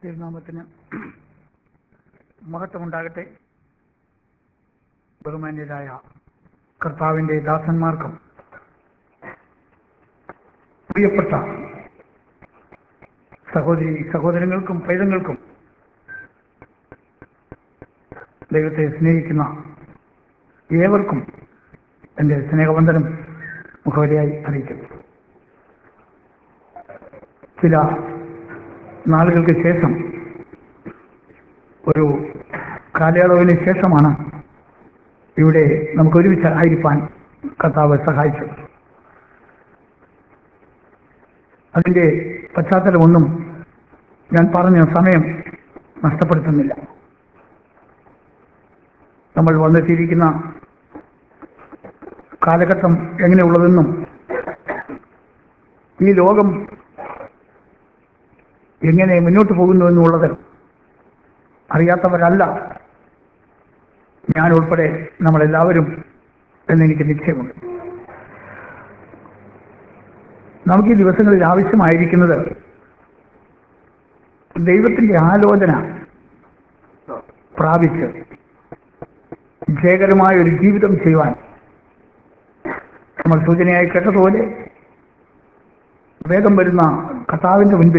തിരുനാമത്തിന് മഹത്വമുണ്ടാകട്ടെ ബഹുമാന്യരായ കർത്താവിൻ്റെ ദാസന്മാർക്കും പ്രിയപ്പെട്ട സഹോദരി സഹോദരങ്ങൾക്കും പൈതങ്ങൾക്കും ദൈവത്തെ സ്നേഹിക്കുന്ന ഏവർക്കും എൻ്റെ സ്നേഹവന്ദനം മുഖവരിയായി അറിയിക്കുന്നു ചില നാളുകൾക്ക് ശേഷം ഒരു കാലയളവിന് ശേഷമാണ് ഇവിടെ നമുക്ക് ഒരുമിച്ച് ആയിരിക്കാൻ കർത്താവ് സഹായിച്ചത് അതിൻ്റെ പശ്ചാത്തലമൊന്നും ഞാൻ പറഞ്ഞ സമയം നഷ്ടപ്പെടുത്തുന്നില്ല നമ്മൾ വന്നെത്തിയിരിക്കുന്ന കാലഘട്ടം എങ്ങനെയുള്ളതെന്നും ഈ ലോകം എങ്ങനെ മുന്നോട്ട് പോകുന്നു എന്നുള്ളത് അറിയാത്തവരല്ല ഞാൻ ഉൾപ്പെടെ നമ്മളെല്ലാവരും എന്നെനിക്ക് നിശ്ചയമുണ്ട് നമുക്ക് ഈ ദിവസങ്ങളിൽ ആവശ്യമായിരിക്കുന്നത് ദൈവത്തിന്റെ ആലോചന പ്രാപിച്ച് വിജയകരമായ ഒരു ജീവിതം ചെയ്യുവാൻ നമ്മൾ സൂചനയായി കേട്ടതുപോലെ വേഗം വരുന്ന കർത്താവിന്റെ മുൻപിൽ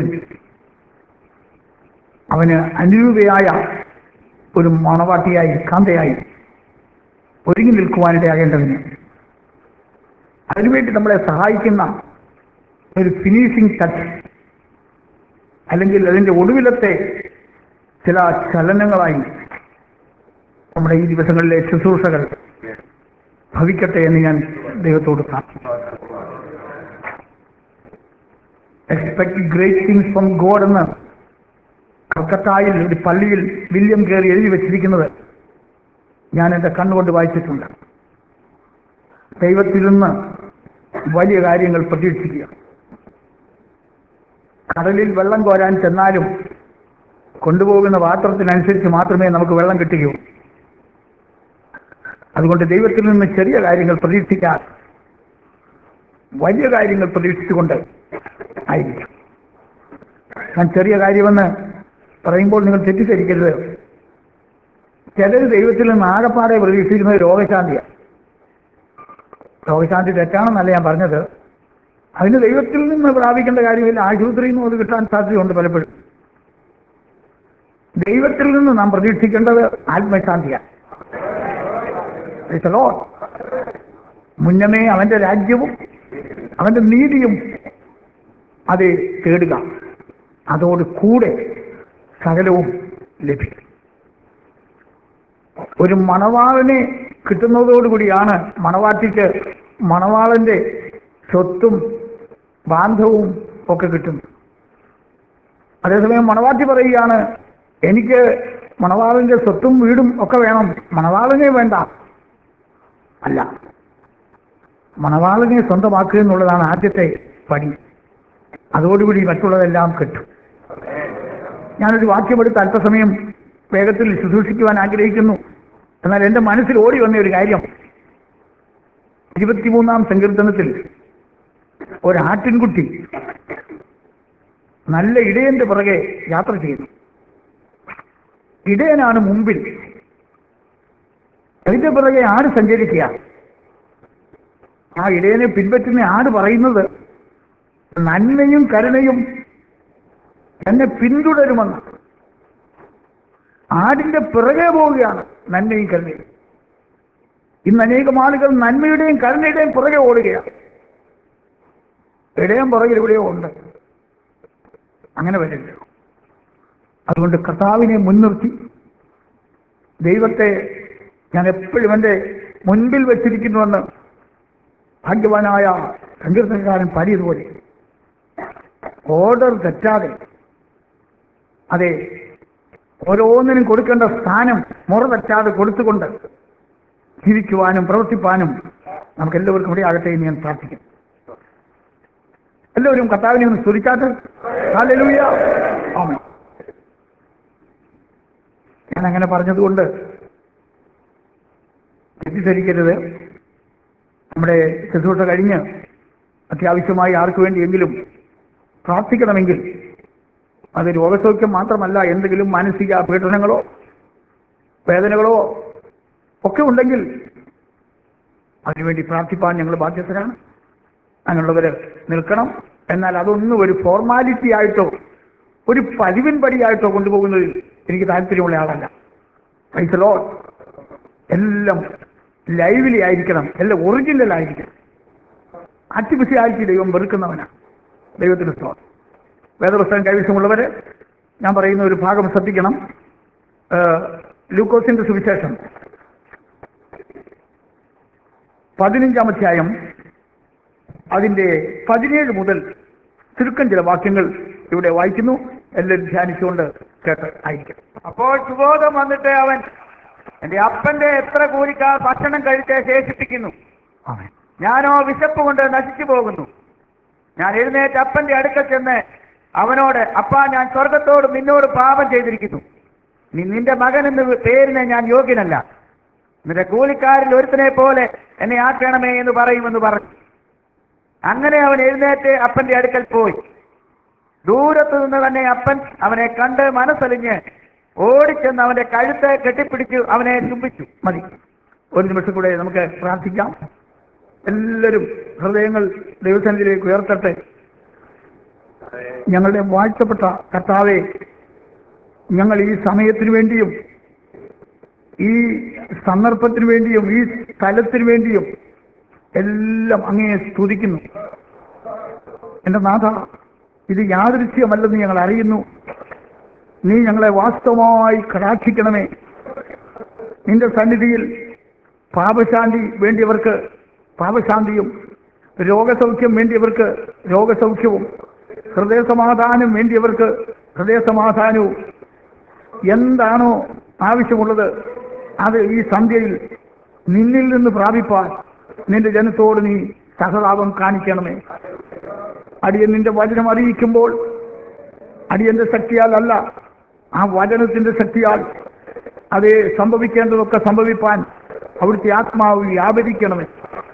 അവന് അനുരൂപയായ ഒരു മണവാട്ടിയായി കാന്തയായി ഒരുങ്ങി നിൽക്കുവാനിടയാകേണ്ടതിന് അതിനുവേണ്ടി നമ്മളെ സഹായിക്കുന്ന ഒരു ഫിനിഷിംഗ് ടച്ച് അല്ലെങ്കിൽ അതിൻ്റെ ഒടുവിലത്തെ ചില ചലനങ്ങളായി നമ്മുടെ ഈ ദിവസങ്ങളിലെ ശുശ്രൂഷകൾ ഭവിക്കട്ടെ എന്ന് ഞാൻ ദൈവത്തോട് പ്രാർത്ഥിക്കുന്നു expect great things from God എന്ന് കൽക്കത്തായിൽ ഒരു പള്ളിയിൽ വില്യം കയറി എഴുതി വെച്ചിരിക്കുന്നത് ഞാൻ എൻ്റെ കണ്ണുകൊണ്ട് വായിച്ചിട്ടുണ്ട് ദൈവത്തിൽ നിന്ന് വലിയ കാര്യങ്ങൾ പ്രതീക്ഷിക്കുക കടലിൽ വെള്ളം കോരാൻ ചെന്നാലും കൊണ്ടുപോകുന്ന പാത്രത്തിനനുസരിച്ച് മാത്രമേ നമുക്ക് വെള്ളം കിട്ടുകയുള്ളൂ അതുകൊണ്ട് ദൈവത്തിൽ നിന്ന് ചെറിയ കാര്യങ്ങൾ പ്രതീക്ഷിക്കാൻ വലിയ കാര്യങ്ങൾ പ്രതീക്ഷിച്ചുകൊണ്ട് ആയിരിക്കും ഞാൻ ചെറിയ കാര്യമെന്ന് പറയുമ്പോൾ നിങ്ങൾ തെറ്റിദ്ധരിക്കരുത് ചിലർ ദൈവത്തിൽ നിന്ന് ആകപ്പാടെ പ്രതീക്ഷിക്കുന്നത് രോഗശാന്തിയാണ് രോഗശാന്തി തെറ്റാണെന്നല്ല ഞാൻ പറഞ്ഞത് അതിന് ദൈവത്തിൽ നിന്ന് പ്രാപിക്കേണ്ട കാര്യമില്ല ആശുപത്രിയിൽ നിന്ന് അത് കിട്ടാൻ സാധ്യതയുണ്ട് പലപ്പോഴും ദൈവത്തിൽ നിന്ന് നാം പ്രതീക്ഷിക്കേണ്ടത് ആത്മശാന്തിയാണ് Praise the Lord. മുന്നമേ അവന്റെ രാജ്യവും അവന്റെ നീതിയും അത് തേടുക അതോട് കൂടെ സകലവും ലഭിക്കും ഒരു മണവാളനെ കിട്ടുന്നതോടുകൂടിയാണ് മണവാട്ടിക്ക് മണവാളന്റെ സ്വത്തും ബാന്ധവും ഒക്കെ കിട്ടുന്നത് അതേസമയം മണവാട്ടി പറയുകയാണ് എനിക്ക് മണവാളന്റെ സ്വത്തും വീടും ഒക്കെ വേണം മണവാളനെ വേണ്ട അല്ല മണവാളനെ സ്വന്തമാക്കുക എന്നുള്ളതാണ് ആദ്യത്തെ പടി അതോടുകൂടി മറ്റുള്ളതെല്ലാം കിട്ടും ഞാനൊരു വാക്യമെടുത്ത് അല്പസമയം വേഗത്തിൽ ശുശ്രൂഷിക്കുവാൻ ആഗ്രഹിക്കുന്നു എന്നാൽ എൻ്റെ മനസ്സിൽ ഓടി വന്ന ഒരു കാര്യം ഇരുപത്തിമൂന്നാം സങ്കീർത്തനത്തിൽ ഒരാട്ടിൻകുട്ടി നല്ല ഇടയന്റെ പുറകെ യാത്ര ചെയ്യുന്നു ഇടയനാണ് മുമ്പിൽ അതിന്റെ പുറകെ ആട് സഞ്ചരിക്കുക ആ ഇടയനെ പിൻപറ്റുന്ന ആട് പറയുന്നത് നന്മയും കരുണയും എന്നെ പിന്തുടരുമെന്ന് ആടിന്റെ പിറകെ പോവുകയാണ് നന്മയും കരുണയും ഇന്ന് അനേകം ആളുകൾ നന്മയുടെയും കരുണയുടെയും പുറകെ ഓടുകയാണ് ഇടയം പുറകിൽ എവിടെയോ ഉണ്ട് അങ്ങനെ വരില്ല അതുകൊണ്ട് കർത്താവിനെ മുൻനിർത്തി ദൈവത്തെ ഞാൻ എപ്പോഴും എൻ്റെ മുൻപിൽ വെച്ചിരിക്കുന്നുവെന്ന് ഭാഗ്യവാനായ സങ്കീർത്തനക്കാരൻ പാടിയതുപോലെ ഓർഡർ തെറ്റാതെ അതെ ഓരോന്നിനും കൊടുക്കേണ്ട സ്ഥാനം മുറ തെറ്റാതെ കൊടുത്തുകൊണ്ട് ജീവിക്കുവാനും പ്രവർത്തിപ്പാനും നമുക്ക് എല്ലാവർക്കും ഇവിടെ ആകട്ടെ എന്ന് ഞാൻ പ്രാർത്ഥിക്കും എല്ലാവരും കർത്താവിനെ ഒന്ന് സ്തുതിക്കാട്ട് ഹാലലൂയ ആമേൻ ഞാൻ അങ്ങനെ പറഞ്ഞതുകൊണ്ട് തെറ്റിദ്ധരിക്കരുത് നമ്മുടെ ശുശ്രൂഷ കഴിഞ്ഞ് അത്യാവശ്യമായി ആർക്കു വേണ്ടിയെങ്കിലും പ്രാർത്ഥിക്കണമെങ്കിൽ അത് രോഗസൗഖ്യം മാത്രമല്ല എന്തെങ്കിലും മാനസിക പീഡനങ്ങളോ വേദനകളോ ഒക്കെ ഉണ്ടെങ്കിൽ അതിനുവേണ്ടി പ്രാർത്ഥിപ്പാൻ ഞങ്ങൾ ബാധ്യസ്ഥരാണ് അങ്ങനെയുള്ളവർ നിൽക്കണം എന്നാൽ അതൊന്നും ഒരു ഫോർമാലിറ്റി ആയിട്ടോ ഒരു പതിവിൻ പടിയായിട്ടോ കൊണ്ടുപോകുന്നതിൽ എനിക്ക് താല്പര്യമുള്ള ആളല്ല പൈസലോ എല്ലാം ലൈവിലി ആയിരിക്കണം എല്ലാം ഒറിജിനൽ ആയിരിക്കണം ആർട്ടിഫിഷ്യാലിറ്റി ദൈവം വെറുക്കുന്നവനാണ് ദൈവത്തിന് സ്തോത്രം വേദപുസ്തകം കൈവശമുള്ളവര് ഞാൻ പറയുന്ന ഒരു ഭാഗം ശ്രദ്ധിക്കണം ഏഹ്, ലൂക്കോസിന്റെ സുവിശേഷം പതിനഞ്ചാം അധ്യായം അതിന്റെ പതിനേഴ് മുതൽ ചുരുക്കം ചില വാക്യങ്ങൾ ഇവിടെ വായിക്കുന്നു എല്ലാവരും ധ്യാനിച്ചുകൊണ്ട് കേട്ട് ആയിരിക്കും അപ്പോൾ സുബോധം വന്നിട്ട് അവൻ എന്റെ അപ്പന്റെ എത്ര കൂലിക്കാർ ഭക്ഷണം കഴിച്ച് ശേഷിപ്പിക്കുന്നു ആമേൻ ഞാനോ വിശപ്പ് കൊണ്ട് നശിച്ചു പോകുന്നു ഞാൻ എഴുന്നേറ്റ് അപ്പന്റെ അടുക്കൽ ചെന്ന് അവനോട് അപ്പാ ഞാൻ സ്വർഗത്തോട് നിന്നോട് പാപം ചെയ്തിരിക്കുന്നു നീ നിന്റെ മകൻ എന്ന് പേരിനെ ഞാൻ യോഗ്യനല്ല നിന്റെ കൂലിക്കാരിൽ ഒരുത്തനെ പോലെ എന്നെ ആക്കണമേ എന്ന് പറയുമെന്ന് പറഞ്ഞു അങ്ങനെ അവൻ എഴുന്നേറ്റ് അപ്പന്റെ അടുക്കൽ പോയി ദൂരത്ത് നിന്ന് തന്നെ അപ്പൻ അവനെ കണ്ട് മനസ്സലിഞ്ഞ് ഓടിച്ചെന്ന് അവന്റെ കഴുത്ത് കെട്ടിപ്പിടിച്ചു അവനെ ചുംബിച്ചു മതി ഒരു നിമിഷം കൂടെ നമുക്ക് പ്രാർത്ഥിക്കാം എല്ലാവരും ഹൃദയങ്ങൾ ദൈവസന്നിധിയിലേക്ക് ഉയർത്തട്ടെ ഞങ്ങളുടെ വാഴ്ത്തപ്പെട്ട കർത്താവെ ഞങ്ങൾ ഈ സമയത്തിന് വേണ്ടിയും ഈ സന്ദർഭത്തിന് വേണ്ടിയും ഈ സ്ഥലത്തിന് വേണ്ടിയും എല്ലാം അങ്ങയെ സ്തുതിക്കുന്നു എന്റെ നാഥ ഇത് യാദൃശ്യമല്ലെന്ന് ഞങ്ങൾ അറിയുന്നു നീ ഞങ്ങളെ വാസ്തവമായി കടാക്ഷിക്കണമേ നിന്റെ സന്നിധിയിൽ പാപശാന്തി വേണ്ടിയവർക്ക് പാപശാന്തിയും രോഗസൗഖ്യം വേണ്ടിയവർക്ക് രോഗസൗഖ്യവും ഹൃദയസമാധാനം വേണ്ടിയവർക്ക് ഹൃദയസമാധാനവും എന്താണോ ആവശ്യമുള്ളത് അത് ഈ സന്ധ്യയിൽ നിന്നിൽ നിന്ന് പ്രാപിപ്പാൻ നിന്റെ ജനത്തോട് നീ സഹതാപം കാണിക്കണമേ അടിയൻ നിന്റെ വചനം അറിയിക്കുമ്പോൾ അടിയന്റെ ശക്തിയാൽ അല്ല ആ വചനത്തിന്റെ ശക്തിയാൽ അത് സംഭവിക്കേണ്ടതൊക്കെ സംഭവിപ്പാൻ അവിടുത്തെ ആത്മാവ് വ്യാപരിക്കണമേ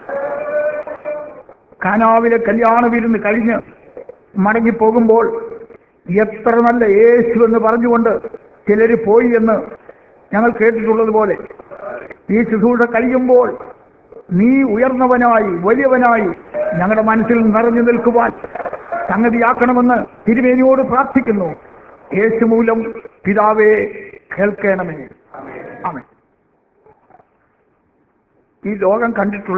കാനാവിലെ കല്യാണ വിരുന്ന് കഴിഞ്ഞ് മടങ്ങിപ്പോകുമ്പോൾ എത്ര നല്ല യേശു എന്ന് പറഞ്ഞുകൊണ്ട് ചിലര് പോയി എന്ന് ഞങ്ങൾ കേട്ടിട്ടുള്ളത് പോലെ ഈ ശുശ്രൂഷ കഴിയുമ്പോൾ നീ ഉയർന്നവനായി വലിയവനായി ഞങ്ങളുടെ മനസ്സിൽ നിറഞ്ഞു നിൽക്കുവാൻ സംഗതിയാക്കണമെന്ന് തിരുമേനിയോട് പ്രാർത്ഥിക്കുന്നു യേശു മൂലം പിതാവേ കേൾക്കണമേ ആമേൻ ഈ ലോകം കണ്ടിട്ടുള്ള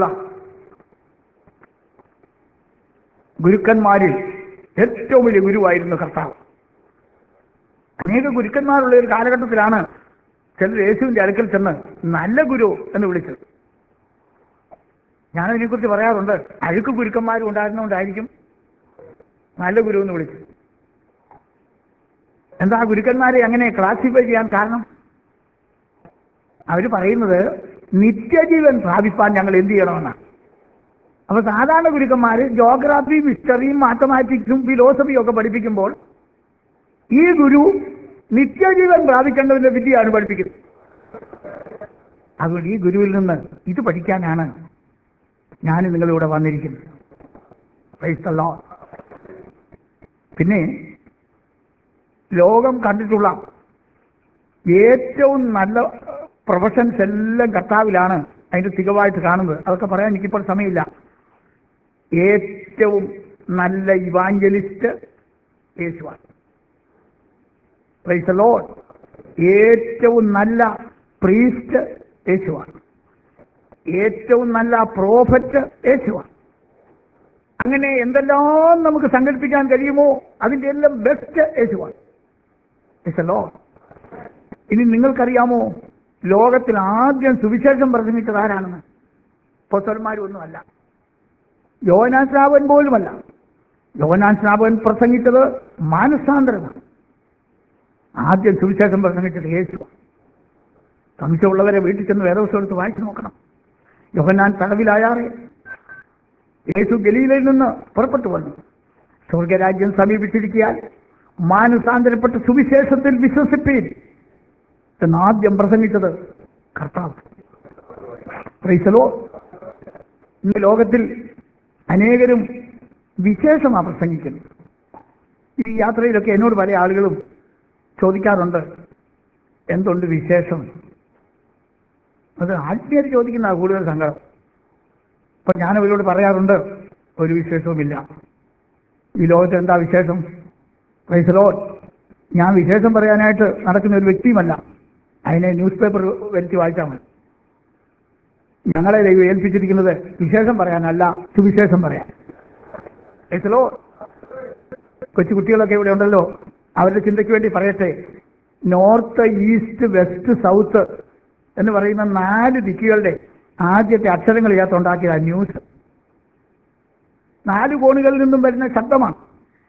ഗുരുക്കന്മാരിൽ ഏറ്റവും വലിയ ഗുരുവായിരുന്നു കർത്താവ് അനേക ഗുരുക്കന്മാരുള്ള ഒരു കാലഘട്ടത്തിലാണ് ചിലർ യേശുവിന്റെ അടുക്കൽ ചെന്ന് നല്ല ഗുരു എന്ന് വിളിച്ചത് ഞാനതിനെക്കുറിച്ച് പറയാറുണ്ട് അഴുക്ക് ഗുരുക്കന്മാരും ഉണ്ടായിരുന്നുകൊണ്ടായിരിക്കും നല്ല ഗുരു എന്ന് വിളിച്ചത് എന്താ ആ ഗുരുക്കന്മാരെ അങ്ങനെ ക്ലാസിഫൈ ചെയ്യാൻ കാരണം അവർ പറയുന്നത് നിത്യജീവൻ പ്രാപിപ്പാൻ ഞങ്ങൾ എന്ത് ചെയ്യണമെന്നാണ് അപ്പൊ സാധാരണ ഗുരുക്കന്മാര് ജോഗ്രഫി ഹിസ്റ്ററിയും മാത്തമാറ്റിക്സും ഫിലോസഫിയും ഒക്കെ പഠിപ്പിക്കുമ്പോൾ ഈ ഗുരു നിത്യജീവൻ പ്രാപിക്കേണ്ടതിന്റെ വിദ്യയാണ് പഠിപ്പിക്കുന്നത് അതുകൊണ്ട് ഈ ഗുരുവിൽ നിന്ന് ഇത് പഠിക്കാനാണ് ഞാൻ നിങ്ങളിവിടെ വന്നിരിക്കുന്നത് Praise the Lord. പിന്നെ ലോകം കണ്ടിട്ടുള്ള ഏറ്റവും നല്ല പ്രൊഫഷൻസ് എല്ലാം കർത്താവിലാണ് അതിന്റെ തികവായിട്ട് കാണുന്നത് അതൊക്കെ പറയാൻ എനിക്കിപ്പോൾ സമയമില്ല ഏറ്റവും നല്ല ഇവാഞ്ചലിസ്റ്റ് യേശുവാണ് പ്രൈസ് ലോഡ് ഏറ്റവും നല്ല പ്രീസ്റ്റ് യേശുവാണ് ഏറ്റവും നല്ല പ്രോഫറ്റ് യേശുവാണ് അങ്ങനെ എന്തെല്ലാം നമുക്ക് സങ്കല്പിക്കാൻ കഴിയുമോ അതിന്റെ എല്ലാം ബെസ്റ്റ് യേശുവാണ് യേശു ലോഡ് ഇനി നിങ്ങൾക്കറിയാമോ ലോകത്തിൽ ആദ്യം സുവിശേഷം പ്രസംഗിച്ചത് ആരാണെന്ന് പൊത്തന്മാരൊന്നുമല്ല യോനാൻ സ്നാപൻ പോലുമല്ല യോനാൻ സ്നാപൻ പ്രസംഗിച്ചത് മാനസാന്തരമാണ് ആദ്യം സുവിശേഷം പ്രസംഗിച്ചത് യേശു സംശയമുള്ളവരെ വീട്ടിൽ ചെന്ന് വേദവസം എടുത്ത് വായിച്ചു നോക്കണം യോഹന്നാൻ തടവിലായാറെ യേശു ഗലീലയിൽ നിന്ന് പുറപ്പെട്ടു വന്നു സ്വർഗരാജ്യം സമീപിച്ചിരിക്കാൻ മാനസാന്തരപ്പെട്ട സുവിശേഷത്തിൽ വിശ്വസിപ്പീൻ എന്ന് ആദ്യം പ്രസംഗിച്ചത് കർത്താവ് പ്രൈസലോ ഇന്ന് ലോകത്തിൽ അനേകരും വിശേഷമാണ് പ്രസംഗിക്കുന്നത് ഈ യാത്രയിലൊക്കെ എന്നോട് പല ആളുകളും ചോദിക്കാറുണ്ട് എന്തുണ്ട് വിശേഷം അത് ആത്മീയത ചോദിക്കുന്ന കൂടുതൽ സങ്കടം അപ്പൊ ഞാൻ അവരോട് പറയാറുണ്ട് ഒരു വിശേഷവുമില്ല ഈ ലോകത്ത് എന്താ വിശേഷം പ്രൈസലോ ഞാൻ വിശേഷം പറയാനായിട്ട് നടക്കുന്ന ഒരു വ്യക്തിയുമല്ല അതിനെ ന്യൂസ് പേപ്പർ വരുത്തി വായിച്ചാൽ മതി ഞങ്ങളെ ദൈവം ഏൽപ്പിച്ചിരിക്കുന്നത് വിശേഷം പറയാനല്ല സുവിശേഷം പറയാൻ പ്രൈസലോ കൊച്ചു കുട്ടികളൊക്കെ ഇവിടെ ഉണ്ടല്ലോ അവരുടെ ചിന്തയ്ക്ക് വേണ്ടി പറയട്ടെ നോർത്ത് ഈസ്റ്റ് വെസ്റ്റ് സൗത്ത് എന്ന് പറയുന്ന നാല് ദിക്കുകളുടെ ആദ്യത്തെ അക്ഷരങ്ങൾ ഇതിനകത്ത് ഉണ്ടാക്കിയതാണ് ന്യൂസ് നാല് കോണുകളിൽ നിന്നും വരുന്ന ശബ്ദമാണ്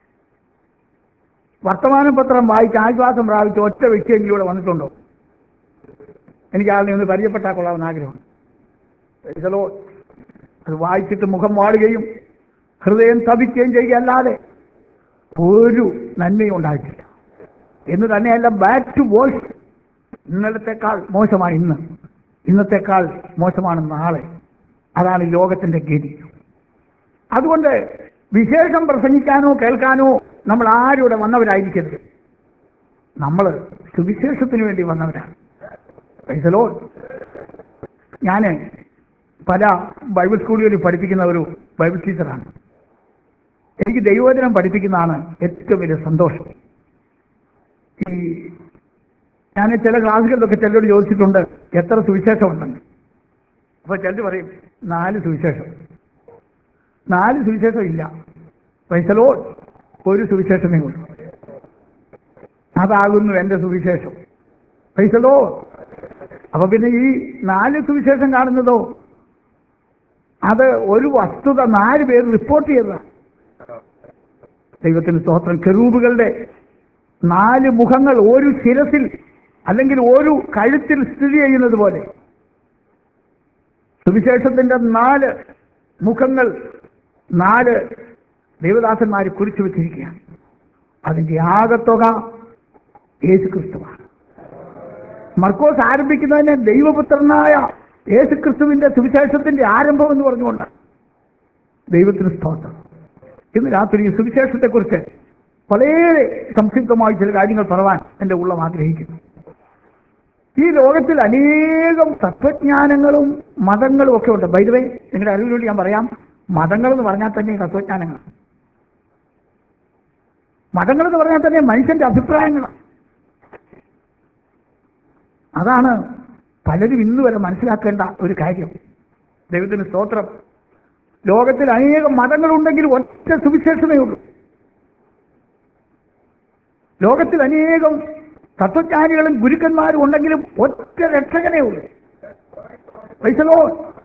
വർത്തമാന പത്രം വായിച്ച് ആശ്വാസം പ്രാപിച്ച ഒറ്റ വ്യക്തിയെങ്കിലും ഇവിടെ വന്നിട്ടുണ്ടോ എനിക്ക് ആളിനെ ഒന്ന് പരിചയപ്പെട്ടാൽ കൊള്ളാമെന്ന് ആഗ്രഹമുണ്ട് Praise the Lord. അത് വായിച്ചിട്ട് മുഖം വാടുകയും ഹൃദയം തപിക്കുകയും ചെയ്യുകയല്ലാതെ ഒരു നന്മയും ഉണ്ടായിട്ടില്ല എന്ന് തന്നെയല്ല ബാക്ക് ടു വോയ്സ് ഇന്നലത്തെക്കാൾ മോശമാണ് ഇന്ന് ഇന്നത്തെക്കാൾ മോശമാണ് നാളെ അതാണ് ഈ ലോകത്തിന്റെ ഗതി അതുകൊണ്ട് വിശേഷം പ്രസംഗിക്കാനോ കേൾക്കാനോ നമ്മൾ ആരും ഇവിടെ വന്നവരായിരിക്കരുത് നമ്മൾ സുവിശേഷത്തിന് വേണ്ടി വന്നവരാണ് പൈസലോ ഞാൻ പല ബൈബിൾ സ്കൂളുകളിൽ പഠിപ്പിക്കുന്ന ഒരു ബൈബിൾ ടീച്ചറാണ് എനിക്ക് ദൈവവചനം പഠിപ്പിക്കുന്നതാണ് ഏറ്റവും വലിയ സന്തോഷം ഈ ഞാൻ ചില ക്ലാസ്സുകളിലൊക്കെ ചിലരോട് ചോദിച്ചിട്ടുണ്ട് എത്ര സുവിശേഷമുണ്ടെന്ന് അപ്പൊ ചിലർ പറയും നാല് സുവിശേഷം നാല് സുവിശേഷം ഇല്ല പൈസലോ ഒരു സുവിശേഷമേ ഉള്ളൂ അതാകുന്നു എൻ്റെ സുവിശേഷം പൈസലോ അപ്പൊ പിന്നെ ഈ നാല് സുവിശേഷം കാണുന്നതോ അത് ഒരു വസ്തുത നാല് പേര് റിപ്പോർട്ട് ചെയ്തതാണ് ദൈവത്തിന് സ്തോത്രം കെറൂബുകളുടെ നാല് മുഖങ്ങൾ ഒരു ശിരസിൽ അല്ലെങ്കിൽ ഒരു കഴുത്തിൽ സ്ഥിതി ചെയ്യുന്നത് പോലെ സുവിശേഷത്തിന്റെ നാല് മുഖങ്ങൾ നാല് ദൈവദാസന്മാർ കുറിച്ചു വെച്ചിരിക്കുകയാണ് അതിന്റെ ആകത്തുക യേശുക്രിസ്തുവാണ് മർക്കോസ് ആരംഭിക്കുന്നതിന് ദൈവപുത്രനായ യേശുക്രിസ്തുവിന്റെ സുവിശേഷത്തിന്റെ ആരംഭം എന്ന് പറഞ്ഞുകൊണ്ട് ദൈവത്തിന് സ്തോത്രം ഇന്ന് രാത്രി ഈ സുവിശേഷത്തെക്കുറിച്ച് വളരെ സംക്ഷിപ്തമായി ചില കാര്യങ്ങൾ പറയാൻ എൻ്റെ ഉള്ളം ആഗ്രഹിക്കുന്നു ഈ ലോകത്തിൽ അനേകം തത്വജ്ഞാനങ്ങളും മതങ്ങളും ഒക്കെ ഉണ്ട് ബൈദവേ നിങ്ങളുടെ അറിവിന് വേണ്ടി ഞാൻ പറയാം മതങ്ങൾ എന്ന് പറഞ്ഞാൽ തന്നെ തത്വജ്ഞാനങ്ങൾ മതങ്ങൾ എന്ന് പറഞ്ഞാൽ തന്നെ മനുഷ്യന്റെ അഭിപ്രായങ്ങളാണ് അതാണ് പലരും ഇന്ന് വരെ മനസ്സിലാക്കേണ്ട ഒരു കാര്യം ദൈവത്തിന് സ്തോത്രം ലോകത്തിൽ അനേകം മതങ്ങളുണ്ടെങ്കിൽ ഒറ്റ സുവിശേഷമേ ഉള്ളൂ ലോകത്തിൽ അനേകം തത്വജ്ഞാനികളും ഗുരുക്കന്മാരും ഉണ്ടെങ്കിലും ഒറ്റ രക്ഷകനേ ഉള്ളൂ പൈസലോ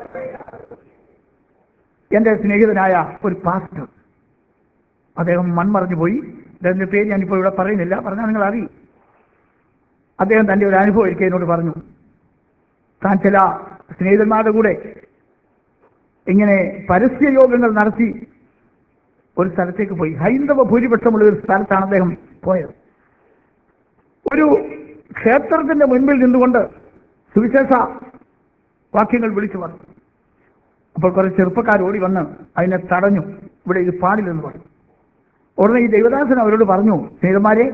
എന്റെ സ്നേഹിതനായ ഒരു പാസ്റ്റർ അദ്ദേഹം മൺമറഞ്ഞു പോയി അദ്ദേഹത്തിന്റെ പേര് ഞാനിപ്പോൾ ഇവിടെ പറയുന്നില്ല പറഞ്ഞാൽ നിങ്ങൾ അറിയും അദ്ദേഹം തന്റെ ഒരു അനുഭവം ഒരിക്കൽ എന്നോട് പറഞ്ഞു താൻ ചില സ്നേഹിതന്മാരുടെ കൂടെ ഇങ്ങനെ പരസ്യ യോഗങ്ങൾ നടത്തി ഒരു സ്ഥലത്തേക്ക് പോയി ഹൈന്ദവ ഭൂരിപക്ഷമുള്ള ഒരു സ്ഥലത്താണ് അദ്ദേഹം പോയത് ഒരു ക്ഷേത്രത്തിന്റെ മുൻപിൽ നിന്നുകൊണ്ട് സുവിശേഷ വാക്യങ്ങൾ വിളിച്ചു പറഞ്ഞു അപ്പോൾ കുറെ ചെറുപ്പക്കാർ ഓടി വന്ന് അതിനെ തടഞ്ഞു ഇവിടെ ഇത് പാടില്ലെന്ന് പറഞ്ഞു ഉടനെ ഈ ദൈവദാസൻ അവരോട് പറഞ്ഞു സ്നേഹിതന്മാരെ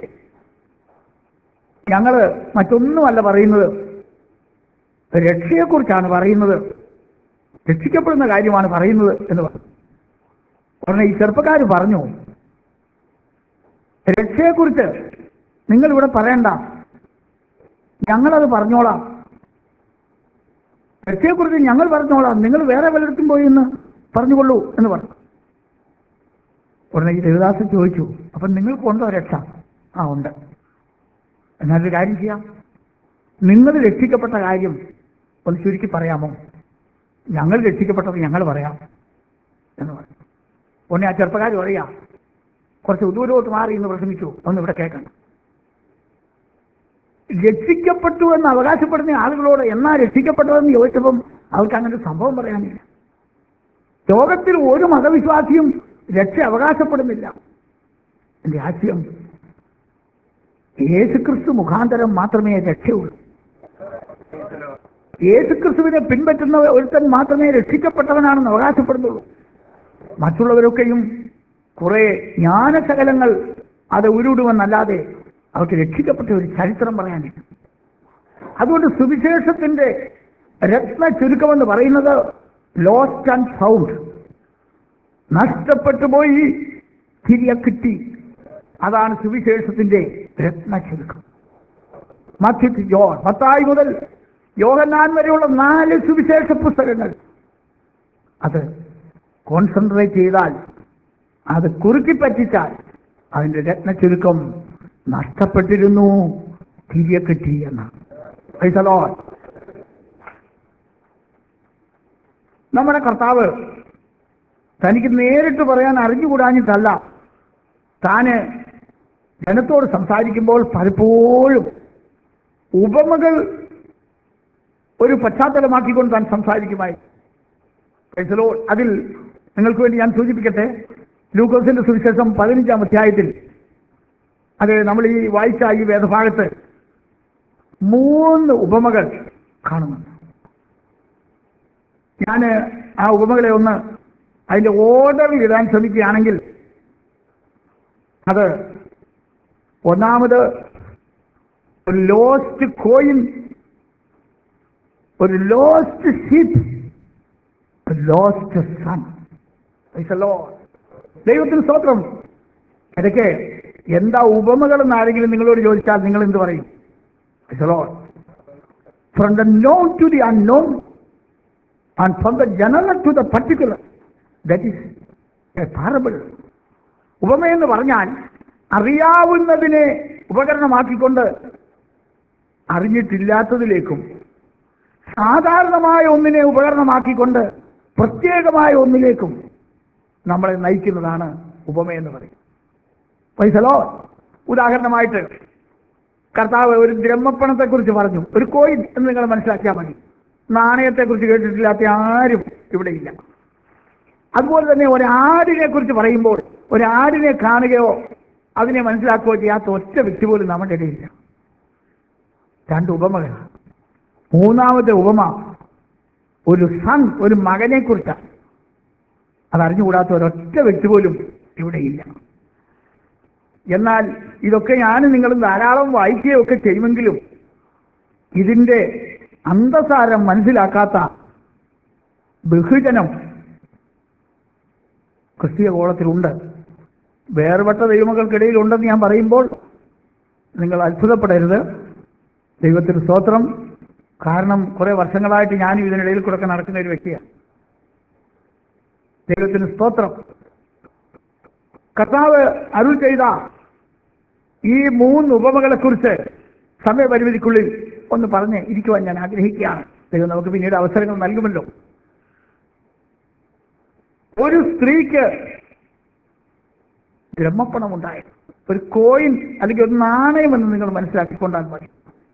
ഞങ്ങള് മറ്റൊന്നുമല്ല പറയുന്നത് രക്ഷയെക്കുറിച്ചാണ് പറയുന്നത് രക്ഷിക്കപ്പെടുന്ന കാര്യമാണ് പറയുന്നത് എന്ന് പറഞ്ഞു ഉടനെ ഈ ചെറുപ്പക്കാർ പറഞ്ഞു രക്ഷയെക്കുറിച്ച് നിങ്ങൾ ഇവിടെ പറയണ്ട ഞങ്ങളത് പറഞ്ഞോളാം രക്ഷയെക്കുറിച്ച് ഞങ്ങൾ പറഞ്ഞോളാം നിങ്ങൾ വേറെ പലയിടത്തും പോയി എന്ന് പറഞ്ഞുകൊള്ളൂ എന്ന് പറഞ്ഞു ഉടനെ ഈ ദേവദാസൻ ചോദിച്ചു അപ്പൊ നിങ്ങൾക്കുണ്ടോ രക്ഷ ആ ഉണ്ട് എന്നാലൊരു കാര്യം ചെയ്യാം നിങ്ങൾ രക്ഷിക്കപ്പെട്ട കാര്യം ഒന്ന് ചുരുക്കി പറയാമോ ഞങ്ങൾ രക്ഷിക്കപ്പെട്ടത് ഞങ്ങൾ പറയാം എന്ന് പറഞ്ഞു ഉടനെ ആ ചെറുപ്പക്കാർ പറയാ കുറച്ച് ദൂരോട്ട് മാറി എന്ന് പ്രസംഗിച്ചു ഒന്ന് ഇവിടെ കേൾക്കണം രക്ഷിക്കപ്പെട്ടു എന്ന് അവകാശപ്പെടുന്ന ആളുകളോട് എന്നാ രക്ഷിക്കപ്പെട്ടതെന്ന് ചോദിച്ചപ്പം അവർക്ക് അങ്ങനെ ഒരു സംഭവം പറയാനില്ല ലോകത്തിൽ ഒരു മതവിശ്വാസിയും രക്ഷ അവകാശപ്പെടുന്നില്ല എന്റെ ആശയം യേശുക്രിസ്തു മുഖാന്തരം മാത്രമേ രക്ഷയുള്ളൂ യേശുക്രിസ്തുവിനെ പിൻപറ്റുന്ന ഒരുത്തൻ മാത്രമേ രക്ഷിക്കപ്പെട്ടവനാണെന്ന് അവകാശപ്പെടുന്നുള്ളൂ മറ്റുള്ളവരൊക്കെയും കുറെ ജ്ഞാനശകലങ്ങൾ അത് ഉരുവിടുമെന്നല്ലാതെ അവർക്ക് രക്ഷിക്കപ്പെട്ട ഒരു ചരിത്രം പറയാനില്ല അതുകൊണ്ട് സുവിശേഷത്തിന്റെ രത്ന ചുരുക്കമെന്ന് പറയുന്നത് ലോസ്റ്റ് ആൻഡ് ഫൗണ്ട് നഷ്ടപ്പെട്ടു പോയി തിരികെ കിട്ടി അതാണ് സുവിശേഷത്തിന്റെ രത്ന ചുരുക്കം മധ്യ യോ പത്തായി മുതൽ യോഹന്നാൻ വരെയുള്ള നാല് സുവിശേഷ പുസ്തകങ്ങൾ അത് കോൺസെൻട്രേറ്റ് ചെയ്താൽ അത് കുറുക്കി പറ്റിച്ചാൽ അതിന്റെ രത്ന ചുരുക്കം നഷ്ടപ്പെട്ടിരുന്നു തിരികെ കിട്ടി എന്നാണ് Praise the Lord. നമ്മുടെ കർത്താവ് തനിക്ക് നേരിട്ട് പറയാൻ അറിഞ്ഞുകൂടാഞ്ഞിട്ടല്ല താന് ജനത്തോട് സംസാരിക്കുമ്പോൾ പലപ്പോഴും ഉപമകൾ ഒരു പശ്ചാത്തലമാക്കിക്കൊണ്ട് താൻ സംസാരിക്കുമായി Praise the Lord. അതിൽ നിങ്ങൾക്ക് വേണ്ടി ഞാൻ സൂചിപ്പിക്കട്ടെ ലൂക്കോസിന്റെ സുവിശേഷം പതിനഞ്ചാം അധ്യായത്തിൽ അത് നമ്മൾ ഈ വായിച്ച ഈ വേദഭാഗത്ത് മൂന്ന് ഉപമകൾ കാണുന്നുണ്ട് ഞാൻ ആ ഉപമകളെ ഒന്ന് അതിന്റെ ഓർഡറിൽ ഇടാൻ ശ്രമിക്കുകയാണെങ്കിൽ അത് ഒന്നാമത് ഒരു ലോസ്റ്റ് കോയിൻ ഒരു ലോസ്റ്റ് ഷിപ്പ് ലോസ്റ്റ് സൺ ദൈവത്തിന് സ്തോത്രം ഇടയ്ക്ക് എന്താ ഉപമകൾ എന്ന് ആരെങ്കിലും നിങ്ങളോട് ചോദിച്ചാൽ നിങ്ങൾ എന്ത് പറയും from the known to the unknown and from the general to the particular that is a parable ഉപമയെന്ന് പറഞ്ഞാൽ അറിയാവുന്നതിനെ ഉപകരണമാക്കിക്കൊണ്ട് അറിഞ്ഞിട്ടില്ലാത്തതിലേക്കും സാധാരണമായ ഒന്നിനെ ഉപകരണമാക്കിക്കൊണ്ട് പ്രത്യേകമായ ഒന്നിലേക്കും നമ്മളെ നയിക്കുന്നതാണ് ഉപമയെന്ന് പറയും പൈസലോ ഉദാഹരണമായിട്ട് കർത്താവ് ഒരു ബ്രഹ്മപ്പണത്തെക്കുറിച്ച് പറഞ്ഞു ഒരു കോയിൻ എന്ന് നിങ്ങൾ മനസ്സിലാക്കിയാൽ മതി നാണയത്തെക്കുറിച്ച് കേട്ടിട്ടില്ലാത്ത ആരും ഇവിടെ ഇല്ല അതുപോലെ തന്നെ ഒരാടിനെ കുറിച്ച് പറയുമ്പോൾ ഒരാടിനെ കാണുകയോ അതിനെ മനസ്സിലാക്കുകയോ ചെയ്യാത്ത ഒറ്റ വ്യക്തി പോലും നമ്മുടെ ഇടയിലില്ല രണ്ട് ഉപമകളാണ് മൂന്നാമത്തെ ഉപമ ഒരു സൺ ഒരു മകനെ കുറിച്ചാണ് അതറിഞ്ഞുകൂടാത്ത ഒരൊറ്റ വ്യക്തി പോലും ഇവിടെയില്ല എന്നാൽ ഇതൊക്കെ ഞാൻ നിങ്ങൾ ധാരാളം വായിക്കുകയൊക്കെ ചെയ്യുമെങ്കിലും ഇതിന്റെ അന്തസാരം മനസ്സിലാക്കാത്ത ബഹുജനം ക്രിസ്തീയ കോളത്തിലുണ്ട് വേർപെട്ട ദൈവങ്ങൾക്കിടയിൽ ഉണ്ടെന്ന് ഞാൻ പറയുമ്പോൾ നിങ്ങൾ അത്ഭുതപ്പെടരുത് ദൈവത്തിന് സ്തോത്രം കാരണം കുറെ വർഷങ്ങളായിട്ട് ഞാനും ഇതിനിടയിൽ കൂടെ ഒക്കെ നടക്കുന്ന ഒരു വ്യക്തിയാണ് ദൈവത്തിന് സ്തോത്രം കർത്താവ് അരുൾ ചെയ്ത ഈ മൂന്ന് ഉപമകളെക്കുറിച്ച് സമയപരിമിതിക്കുള്ളിൽ ഒന്ന് പറഞ്ഞ് ഇരിക്കുവാൻ ഞാൻ ആഗ്രഹിക്കുകയാണ് ദൈവം നമുക്ക് പിന്നീട് അവസരങ്ങൾ നൽകുമല്ലോ ഒരു സ്ത്രീക്ക് ബ്രഹ്മപ്പണം ഉണ്ടായി ഒരു കോയിൻ അല്ലെങ്കിൽ ഒരു നാണയം എന്ന് നിങ്ങൾ മനസ്സിലാക്കിക്കൊണ്ടാൽ മതി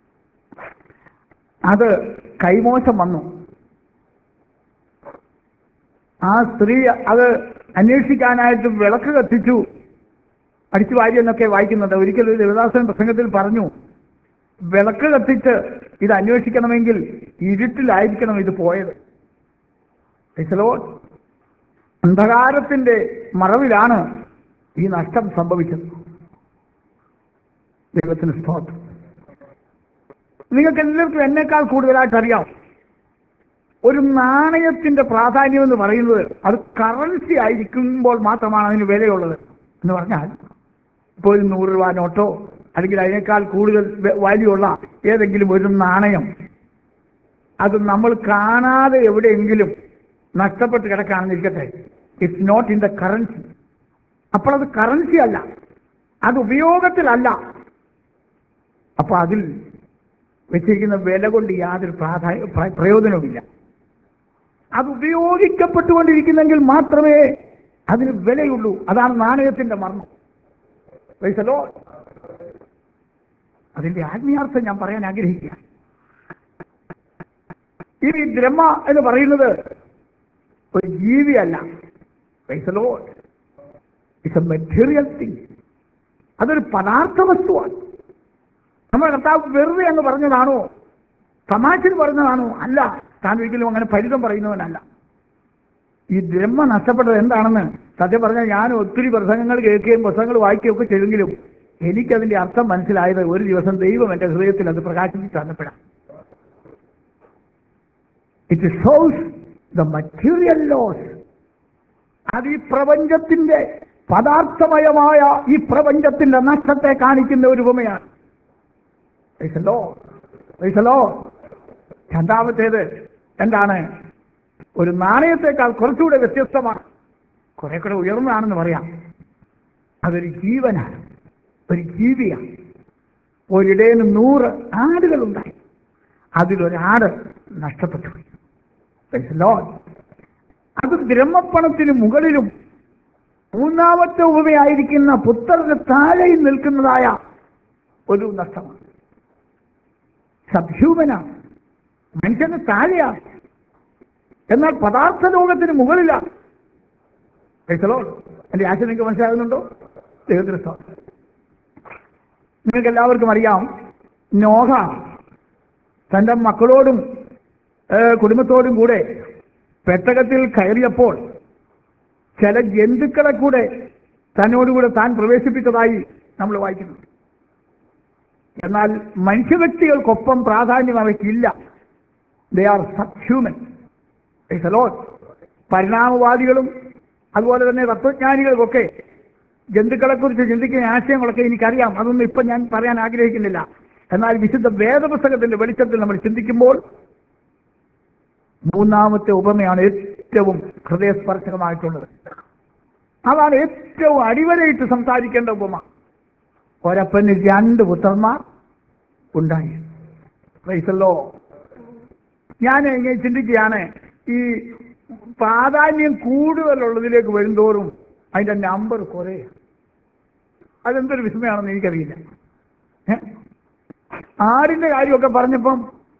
അത് കൈമോശം വന്നു ആ സ്ത്രീ അത് അന്വേഷിക്കാനായിട്ട് വിളക്ക് കത്തിച്ചു അടിച്ചു വാരി എന്നൊക്കെ വായിക്കുന്നുണ്ട് ഒരിക്കലും ഒരു ദേവദാസൻ പ്രസംഗത്തിൽ പറഞ്ഞു വിളക്ക് കത്തിച്ച് ഇത് അന്വേഷിക്കണമെങ്കിൽ ഇരുട്ടിലായിരിക്കണം ഇത് പോയത് ഇസലോ അന്ധകാരത്തിന്റെ മറവിലാണ് ഈ നഷ്ടം സംഭവിച്ചത് ദൈവത്തിന് സ്തോത്രം നിങ്ങൾക്ക് എല്ലാവർക്കും എന്നെക്കാൾ കൂടുതലായിട്ട് അറിയാം ഒരു നാണയത്തിന്റെ പ്രാധാന്യം എന്ന് പറയുന്നത് അത് കറൻസി ആയിരിക്കുമ്പോൾ മാത്രമാണ് അതിന് വിലയുള്ളത് എന്ന് പറഞ്ഞാൽ ഇപ്പോൾ ഒരു നൂറ് രൂപ നോട്ടോ അല്ലെങ്കിൽ അതിനേക്കാൾ കൂടുതൽ വാല്യൂ ഉള്ള ഏതെങ്കിലും ഒരു നാണയം അത് നമ്മൾ കാണാതെ എവിടെയെങ്കിലും നഷ്ടപ്പെട്ട് കിടക്കുകയാണെന്നിരിക്കട്ടെ it's not in the currency അപ്പോൾ അത് കറൻസി അല്ല അത് ഉപയോഗത്തിലല്ല അപ്പൊ അതിൽ വെച്ചിരിക്കുന്ന വില കൊണ്ട് യാതൊരു പ്രാധാന്യ പ്ര- പ്രയോജനവുമില്ല അത് ഉപയോഗിക്കപ്പെട്ടുകൊണ്ടിരിക്കുന്നെങ്കിൽ മാത്രമേ അതിന് വിലയുള്ളൂ അതാണ് നാണയത്തിന്റെ മർമ്മം Praise the Lord. അതിന്റെ ആത്മീയാർത്ഥം ഞാൻ പറയാൻ ആഗ്രഹിക്കുക ഈ ബ്രഹ്മ എന്ന് പറയുന്നത് ഒരു ജീവിയല്ല ഇറ്റ്സ് എ മെറ്റീരിയൽ തിങ് അതൊരു പദാർത്ഥ വസ്തുവാണ് നമ്മുടെ കർത്താവ് വെറുതെ അങ്ങ് പറഞ്ഞതാണോ തമാശന് പറഞ്ഞതാണോ അല്ല താൻ ഒരിക്കലും അങ്ങനെ ഫലിതം പറയുന്നവനല്ല ഈ ബ്രഹ്മ നഷ്ടപ്പെട്ടത് എന്താണെന്ന് സത്യം പറഞ്ഞാൽ ഞാൻ ഒത്തിരി പ്രസംഗങ്ങൾ കേൾക്കുകയും പുസ്തകങ്ങൾ വായിക്കുകയും ഒക്കെ ചെയ്തെങ്കിലും എനിക്കതിന്റെ അർത്ഥം മനസ്സിലായത് ഒരു ദിവസം ദൈവം എന്റെ ഹൃദയത്തിൽ അത് പ്രകാശിപ്പിച്ച് തന്നപ്പെടാം it shows the material laws അത് ഈ പ്രപഞ്ചത്തിന്റെ പദാർത്ഥമയമായ ഈ പ്രപഞ്ചത്തിന്റെ നഷ്ടത്തെ കാണിക്കുന്ന ഒരു ഉപമയാണ് Praise the Lord. Praise the Lord. രണ്ടാമത്തേത് എന്താണ് ഒരു നാണയത്തെക്കാൾ കുറച്ചുകൂടെ വ്യത്യസ്തമാണ് കുറെ കൂടെ ഉയർന്നതാണെന്ന് പറയാം അതൊരു ജീവനാണ് ഒരു ജീവിയാണ് ഒരിടേന് നൂറ് ആടുകളുണ്ടായി അതിലൊരാട് നഷ്ടപ്പെട്ടു പോയി Praise the Lord. അത് ബ്രഹ്മപ്പണത്തിന് മുകളിലും മൂന്നാമത്തെ ഉപമയായിരിക്കുന്ന പുത്രന് താഴെയും നിൽക്കുന്നതായ ഒരു നഷ്ടമാണ് സബ്ഹ്യൂമനാണ് മനുഷ്യന് താഴെയാണ് എന്നാൽ പദാർത്ഥ ലോകത്തിന് മുകളിലാണ് കഴിച്ചല്ലോ എന്റെ ആശയം നിങ്ങൾക്ക് മനസ്സിലാകുന്നുണ്ടോ ദൈവത്തിന് സ്തോത്രം. നിങ്ങൾക്ക് എല്ലാവർക്കും അറിയാം നോഹ തന്റെ മക്കളോടും ഏ, കുടുംബത്തോടും കൂടെ പെട്ടകത്തിൽ കയറിയപ്പോൾ ചില ജന്തുക്കളെ കൂടെ തന്നോടുകൂടെ താൻ പ്രവേശിപ്പിച്ചതായി നമ്മൾ വായിക്കുന്നു എന്നാൽ മനുഷ്യവ്യക്തികൾക്കൊപ്പം പ്രാധാന്യം അവയ്ക്കില്ല ദേ ആർ സബ്ഹ്യൂമൻ പരിണാമവാദികളും അതുപോലെ തന്നെ തത്വജ്ഞാനികൾക്കൊക്കെ ജന്തുക്കളെക്കുറിച്ച് ചിന്തിക്കുന്ന ആശയങ്ങളൊക്കെ എനിക്കറിയാം അതൊന്നും ഇപ്പം ഞാൻ പറയാൻ ആഗ്രഹിക്കുന്നില്ല എന്നാൽ വിശുദ്ധ വേദപുസ്തകത്തിന്റെ വെളിച്ചത്തിൽ നമ്മൾ ചിന്തിക്കുമ്പോൾ മൂന്നാമത്തെ ഉപമയാണ് ഏറ്റവും ഹൃദയസ്പർശകമായിട്ടുള്ളത് അതാണ് ഏറ്റവും അടിവരയിട്ട് സംസാരിക്കേണ്ട ഉപമ ഒരപ്പന് രണ്ട് പുത്രന്മാർ ഉണ്ടായി പ്രൈസല്ലോ ഞാൻ ഇങ്ങനെ ചിന്തിക്കുകയാണ് ഈ പ്രാധാന്യം കൂടുതലുള്ളതിലേക്ക് വരുന്തോറും അതിന്റെ നമ്പർ കുറേ അതെന്തൊരു വിസ്മയാണെന്ന് എനിക്കറിയില്ല ഏ? ആടിന്റെ കാര്യമൊക്കെ പറഞ്ഞപ്പം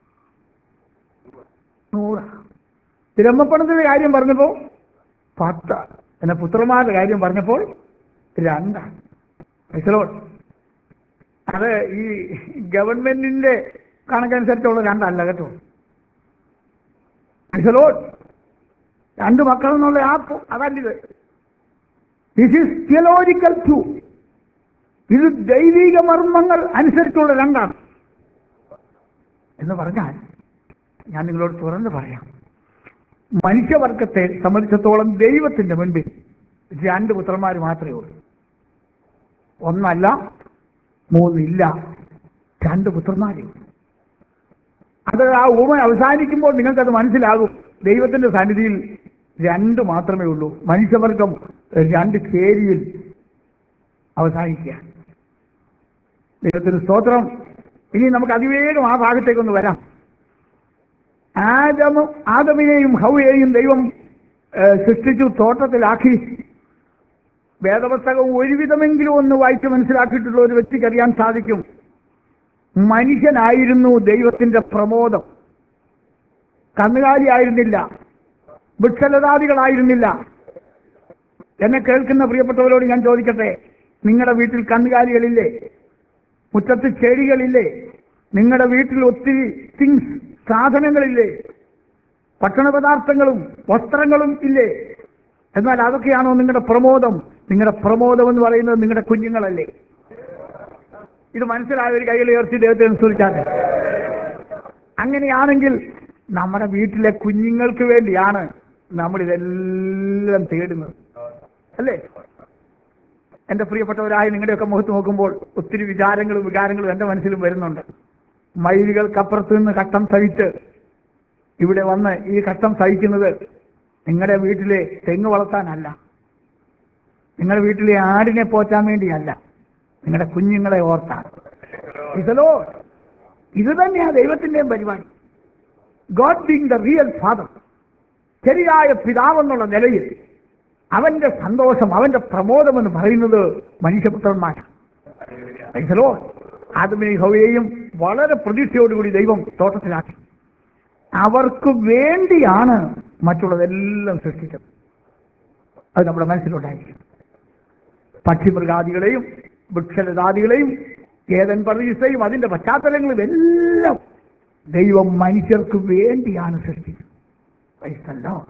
നൂറ് ബ്രഹ്മപ്പണത്തിന്റെ കാര്യം പറഞ്ഞപ്പോൾ പത്ത് പിന്നെ പുത്രന്മാരുടെ കാര്യം പറഞ്ഞപ്പോൾ രണ്ടാണ് മനസ്സിലോട്ട് അത് ഈ ഗവൺമെന്റിന്റെ കണക്കനുസരിച്ചുള്ള രണ്ടല്ല കേട്ടോ മനസ്സിലോട്ട് രണ്ട് മക്കളെന്നുള്ള ആ പു- അതല്ലിത് ദിസ് ഈസ് തിയോളജിക്കൽ ടു ഇത് ദൈവിക മർമ്മങ്ങൾ അനുസരിച്ചുള്ള രണ്ടാണ് എന്ന് പറഞ്ഞാൽ ഞാൻ നിങ്ങളോട് തുറന്ന് പറയാം മനുഷ്യവർഗത്തെ സംബന്ധിച്ചിടത്തോളം ദൈവത്തിന്റെ മുൻപിൽ രണ്ട് പുത്രന്മാർ മാത്രമേ ഉള്ളൂ ഒന്നല്ല മൂന്നില്ല രണ്ട് പുത്രന്മാരേ ഉള്ളൂ അത് ആ ഊമ അവസാനിക്കുമ്പോൾ നിങ്ങൾക്കത് മനസ്സിലാകും ദൈവത്തിന്റെ സന്നിധിയിൽ രണ്ട് മാത്രമേ ഉള്ളൂ മനുഷ്യവർഗം രണ്ട് ചേരിയിൽ അവസാനിക്കുക ദൈവത്തിന് സ്തോത്രം ഇനി നമുക്ക് അതിവേഗം ആ ഭാഗത്തേക്കൊന്ന് വരാം ആദമും ആദമിനെയും ഹൗയെയും ദൈവം ഏഹ്, സൃഷ്ടിച്ചു തോട്ടത്തിലാക്കി വേദപുസ്തകം ഒരുവിധമെങ്കിലും ഒന്ന് വായിച്ച് മനസ്സിലാക്കിയിട്ടുള്ള ഒരു വ്യക്തിക്ക് അറിയാൻ സാധിക്കും മനുഷ്യനായിരുന്നു ദൈവത്തിന്റെ പ്രമോദം കന്നുകാലിയായിരുന്നില്ല വൃക്ഷലതാദികളായിരുന്നില്ല എന്നെ കേൾക്കുന്ന പ്രിയപ്പെട്ടവരോട് ഞാൻ ചോദിക്കട്ടെ നിങ്ങളുടെ വീട്ടിൽ കന്നുകാലികളില്ലേ മുറ്റത്ത് ചെടികളില്ലേ നിങ്ങളുടെ വീട്ടിൽ ഒത്തിരി തിങ്സ് സാധനങ്ങളില്ലേ ഭക്ഷണ പദാർത്ഥങ്ങളും വസ്ത്രങ്ങളും ഇല്ലേ എന്നാൽ അതൊക്കെയാണോ നിങ്ങളുടെ പ്രമോദം നിങ്ങളുടെ പ്രമോദം എന്ന് പറയുന്നത് നിങ്ങളുടെ കുഞ്ഞുങ്ങളല്ലേ ഇത് മനസ്സിലായ ഒരു കയ്യിൽ ഉയർത്തി ദൈവത്തെ അനുസരിച്ചാൽ അങ്ങനെയാണെങ്കിൽ നമ്മുടെ വീട്ടിലെ കുഞ്ഞുങ്ങൾക്ക് വേണ്ടിയാണ് നമ്മൾ ഇതെല്ലാം തേടുന്നത് അല്ലേ എന്റെ പ്രിയപ്പെട്ടവരായ നിങ്ങളുടെയൊക്കെ മുഖത്ത് നോക്കുമ്പോൾ ഒത്തിരി വിചാരങ്ങളും വികാരങ്ങളും എന്റെ മനസ്സിലും വരുന്നുണ്ട് മയിലുകൾക്കപ്പുറത്ത് നിന്ന് കട്ടം സഹിച്ച് ഇവിടെ വന്ന് ഈ കട്ടം സഹിക്കുന്നത് നിങ്ങളുടെ വീട്ടിലെ തെങ്ങ് വളർത്താനല്ല നിങ്ങളുടെ വീട്ടിലെ ആടിനെ പോറ്റാൻ വേണ്ടിയല്ല നിങ്ങളുടെ കുഞ്ഞുങ്ങളെ ഓർത്താണ് ഇതല്ലോ ഇത് തന്നെയാ ദൈവത്തിന്റെയും പരിപാടി God being the real father ശരിയായ പിതാവെന്നുള്ള നിലയിൽ അവന്റെ സന്തോഷം അവന്റെ പ്രമോദം എന്ന് പറയുന്നത് മനുഷ്യപുത്രന്മാരാണ് മനസ്സിലോ ആദമിനെയും ഹവയെയും വളരെ പ്രതീക്ഷയോടുകൂടി ദൈവം തോട്ടത്തിലാക്കി അവർക്ക് വേണ്ടിയാണ് മറ്റുള്ളതെല്ലാം സൃഷ്ടിച്ചത് അത് നമ്മുടെ മനസ്സിലുണ്ടായിരിക്കും പക്ഷിമൃഗാദികളെയും വൃക്ഷലതാദികളെയും ഏതൻ പ്രതീക്ഷയും അതിന്റെ പശ്ചാത്തലങ്ങളും എല്ലാം ദൈവം മനുഷ്യർക്ക് വേണ്ടിയാണ് സൃഷ്ടിച്ചത് Praise the Lord.